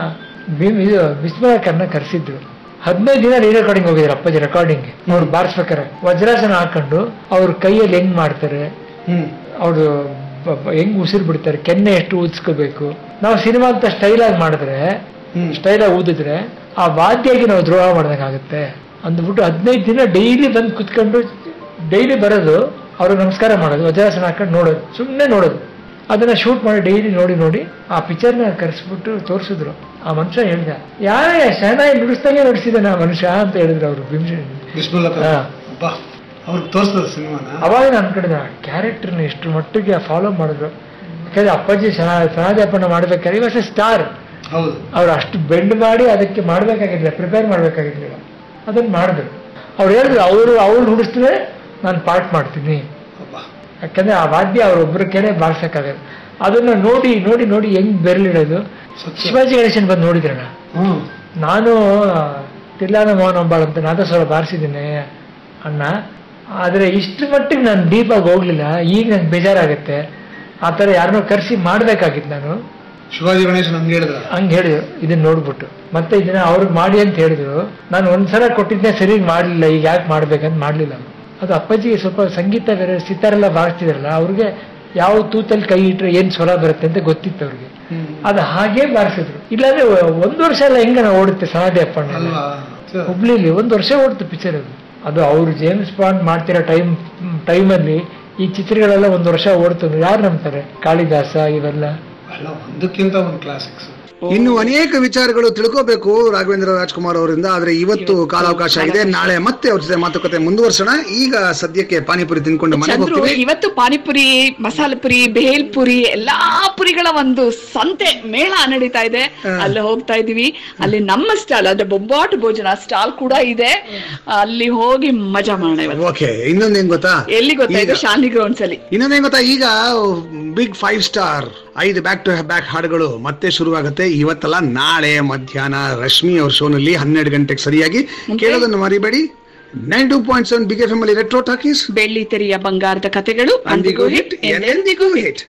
ಭೀಮ್ ಇದು ವಿಸ್ಮಯಕರ್ನ ಕರೆಸಿದ್ರು ಹದಿನೈದು ದಿನ ರೀ ರೆಕಾರ್ಡಿಂಗ್ ಹೋಗಿದ್ರು ಅಪ್ಪಾಜಿ ರೆಕಾರ್ಡಿಂಗ್ ಅವ್ರು ಬಾರಿಸ್ಬೇಕಾರೆ ವಜ್ರಾಸನ ಹಾಕೊಂಡು ಅವ್ರ ಕೈಯಲ್ಲಿ ಹೆಂಗ್ ಮಾಡ್ತಾರೆ ಹ್ಮ್ ಅವರು ಹೆಂಗ್ ಉಸಿರು ಬಿಡ್ತಾರೆ ಕೆನ್ನೆ ಎಷ್ಟು ಊದಿಸ್ಕೋಬೇಕು ನಾವು ಸಿನಿಮಾ ಅಂತ ಸ್ಟೈಲ್ ಆಗಿ ಮಾಡಿದ್ರೆ ಹ್ಮ್. ಸ್ಟೈಲ್ ಆಗಿ ಊದಿದ್ರೆ ಆ ವಾದ್ಯಾಗಿ ನಾವು ದ್ರೋಹ ಮಾಡ್ದಂಗಾಗುತ್ತೆ ಅಂದ್ಬಿಟ್ಟು ಹದಿನೈದು ದಿನ ಡೈಲಿ ಬಂದು ಕುತ್ಕೊಂಡು ಡೈಲಿ ಬರೋದು ಅವ್ರಿಗೆ ನಮಸ್ಕಾರ ಮಾಡೋದು ವಜ್ರಾಸನ ಹಾಕೊಂಡು ನೋಡೋದು ಸುಮ್ಮನೆ ನೋಡೋದು ಅದನ್ನ ಶೂಟ್ ಮಾಡಿ ಡೈಲಿ ನೋಡಿ ನೋಡಿ ಆ ಪಿಕ್ಚರ್ನ ಕರೆಸ್ಬಿಟ್ಟು ತೋರಿಸಿದ್ರು ಆ ಮನುಷ್ಯ ಹೇಳ್ದ ಯಾರೇ ಶಹನಾಯಿ ನುಡಿಸ್ದಂಗೆ ನುಡಿಸಿದಾನೆ ಆ ಮನುಷ್ಯ ಅಂತ ಹೇಳಿದ್ರು ಅವರು ಭೀಮಸೇನ ಬಿಸ್ಮಿಲ್ಲಾ ಖಾನ್. ಹಾ. ಅಬ್ಬಾ ಅವ್ರಿಗೆ ತೋರಿಸ್ತದ ಸಿನಿಮಾನ ಅವಾಗ ನಾನು ಅನ್ಕೊಂಡಿದ್ದೆ ಕ್ಯಾರೆಕ್ಟರ್ನ ಎಷ್ಟು ಮಟ್ಟಿಗೆ ಫಾಲೋ ಮಾಡಿದ್ರು ಯಾಕಂದ್ರೆ ಅಪ್ಪಾಜಿ ಸನಾಜಪ್ಪಣ್ಣ ಮಾಡ್ಬೇಕಾದ್ರೆ ಇವಾಗ ಸ್ಟಾರ್ ಹೌದು ಅವ್ರು ಅಷ್ಟು ಬೆಂಡ್ ಮಾಡಿ ಅದಕ್ಕೆ ಮಾಡ್ಬೇಕಾಗಿರ್ಲಿಲ್ಲ ಪ್ರಿಪೇರ್ ಮಾಡ್ಬೇಕಾಗಿರ್ಲಿಲ್ಲ ಅದನ್ನ ಮಾಡಿದ್ರು ಅವ್ರು ಹೇಳಿದ್ರು ಅವರು ಅವ್ರು ನುಡಿಸಿದ್ರೆ ನಾನು ಪಾರ್ಟ್ ಮಾಡ್ತೀನಿ ಅಬ್ಬಾ ಯಾಕಂದ್ರೆ ಆ ವಾದ್ಯ ಅವ್ರೊಬ್ರ ಕೆರೆ ಬಾರ್ಸಕ್ಕಾಗಲ್ಲ ಅದನ್ನ ನೋಡಿ ನೋಡಿ ನೋಡಿ ಹೆಂಗ್ ಬೆರಳಿಡೋದು ಶಿವಾಜಿ ಗಣೇಶನ್ ಬಂದು ನೋಡಿದ್ರಣ್ಣ ಹ್ಮ್ ನಾನು ತಿಲ್ಲಾನ ಮೋಹನ್ ಅಂಬಾಳ್ ಅಂತ ನಾದಸ್ವರ ಬಾರಿಸಿದ್ದೀನಿ ಅಣ್ಣ ಆದರೆ ಇಷ್ಟು ಮಟ್ಟಿಗೆ ನಾನು ಡೀಪಾಗಿ ಹೋಗ್ಲಿಲ್ಲ ಈಗ ನಂಗೆ ಬೇಜಾರಾಗುತ್ತೆ ಆ ಥರ ಯಾರನ್ನೋ ಕರೆಸಿ ಮಾಡ್ಬೇಕಾಗಿತ್ತು ನಾನು ಶಿವಾಜಿ ಗಣೇಶನ್ ಹಂಗೆ ಹೇಳಿದ್ರ ಹಂಗೆ ಹೇಳಿದ್ರು ಇದನ್ನ ನೋಡ್ಬಿಟ್ಟು ಮತ್ತೆ ಇದನ್ನ ಅವ್ರಿಗೆ ಮಾಡಿ ಅಂತ ಹೇಳಿದ್ರು ನಾನು ಒಂದ್ಸಲ ಕೊಟ್ಟಿದ್ದೆ ಸರಿ ಮಾಡಲಿಲ್ಲ ಈಗ ಯಾಕೆ ಮಾಡ್ಬೇಕಂತ ಮಾಡಲಿಲ್ಲ ಅದು ಅಪ್ಪಾಜಿಗೆ ಸ್ವಲ್ಪ ಸಂಗೀತ ಬೇರೆ ಸಿತಾರೆಲ್ಲ ಬಾರಿಸ್ತಿದ್ರಲ್ಲ ಅವ್ರಿಗೆ ಯಾವ ತೂತಲ್ಲಿ ಕೈ ಇಟ್ರೆ ಏನ್ ಸ್ವರ ಬರುತ್ತೆ ಅಂತ ಗೊತ್ತಿತ್ತು ಅವ್ರಿಗೆ ಅದು ಹಾಗೆ ಬಾರಿಸಿದ್ರು ಇಲ್ಲಾಂದ್ರೆ ಒಂದು ವರ್ಷ ಎಲ್ಲ ಹೆಂಗ ಓಡುತ್ತೆ ಸನಾದಿ ಅಪ್ಪಣ್ಣ ಅಲ್ವಾ ಛೆ. ಹುಬ್ಳಿಲಿ ಒಂದು ವರ್ಷ ಓಡ್ತು ಪಿಕ್ಚರ್ ಅದು ಅದು ಅವ್ರು ಜೇಮ್ಸ್ ಬಾಂಡ್ ಮಾಡ್ತಿರೋ ಟೈಮ್ ಟೈಮಲ್ಲಿ ಈ ಚಿತ್ರಗಳೆಲ್ಲ ಒಂದು ವರ್ಷ ಓಡ್ತು ಅಂದ್ರೆ ಯಾರು ನಂಬ್ತಾರೆ ಕಾಳಿದಾಸ ಇವೆಲ್ಲ ಅಲ್ಲ ಒಂದಕ್ಕಿಂತ ಒಂದು ಕ್ಲಾಸಿಕ್ಸ್ ಇನ್ನು ಅನೇಕ ವಿಚಾರಗಳು ತಿಳ್ಕೋಬೇಕು ರಾಘವೇಂದ್ರ ರಾಜ್ಕುಮಾರ್ ಅವರಿಂದ ಆದ್ರೆ ಇವತ್ತು ಕಾಲಾವಕಾಶ ಇದೆ ನಾಳೆ ಮತ್ತೆ ಅವ್ರ ಜೊತೆ ಮಾತುಕತೆ ಮುಂದುವರ್ಸೋಣ ಈಗ ಸದ್ಯಕ್ಕೆ ಪಾನಿಪುರಿ ತಿನ್ಕೊಂಡು ಮನೆಗೆ ಚಂದ್ರು ಹೋಗ್ತೀವಿ ಇವತ್ತು ಪಾನಿಪುರಿ ಮಸಾಲೆ ಪುರಿ ಬೇಲ್ ಪುರಿ ಎಲ್ಲಾ ಪುರಿಗಳ ಒಂದು ಸಂತೆ ಮೇಳ ನಡೀತಾ ಇದೆ ಅಲ್ಲಿ ಹೋಗ್ತಾ ಇದೀವಿ ಅಲ್ಲಿ ನಮ್ಮ ಸ್ಟಾಲ್ ಅಂದ್ರೆ ಬೊಂಬಾಟು ಭೋಜನ ಸ್ಟಾಲ್ ಕೂಡ ಇದೆ ಅಲ್ಲಿ ಹೋಗಿ ಮಜಾ ಮಾಡೋಣ ಇವತ್ತು ಓಕೆ ಇನ್ನೊಂದೇನ್ ಗೊತ್ತಾ ಎಲ್ಲಿ ಗೊತ್ತಾಯ್ತು ಈಗ- ಶಾಲಿನಿ ಗ್ರೌಂಡ್ಸ್ ಅಲ್ಲಿ ಇನ್ನೊಂದೇನ್ ಗೊತ್ತಾ ಈಗ ಬಿಗ್ ಫೈವ್ ಸ್ಟಾರ್ ಐದು ಬ್ಯಾಕ್ ಟು ಬ್ಯಾಕ್ ಹಾಡುಗಳು ಮತ್ತೆ ಶುರುವಾಗುತ್ತೆ ಇವತ್ತಲ್ಲ ನಾಳೆ ಮಧ್ಯಾಹ್ನ ರಶ್ಮಿ ಅವ್ರ ಶೋನಲ್ಲಿ ಹನ್ನೆರಡು ಗಂಟೆಗೆ ಸರಿಯಾಗಿ ಕೇಳೋದನ್ನು ಮರಿಬೇಡಿ nine two point seven big F M ಅಲ್ಲಿ ರೆಟ್ರೋ ಟಾಕೀಸ್ ಬೆಳ್ಳಿ ತೆರೆಯ ಬಂಗಾರದ ಕತೆಗಳು ಅಂದಿಗೂ ಹಿಟ್ ಎಂದೆಂದಿಗೂ ಹಿಟ್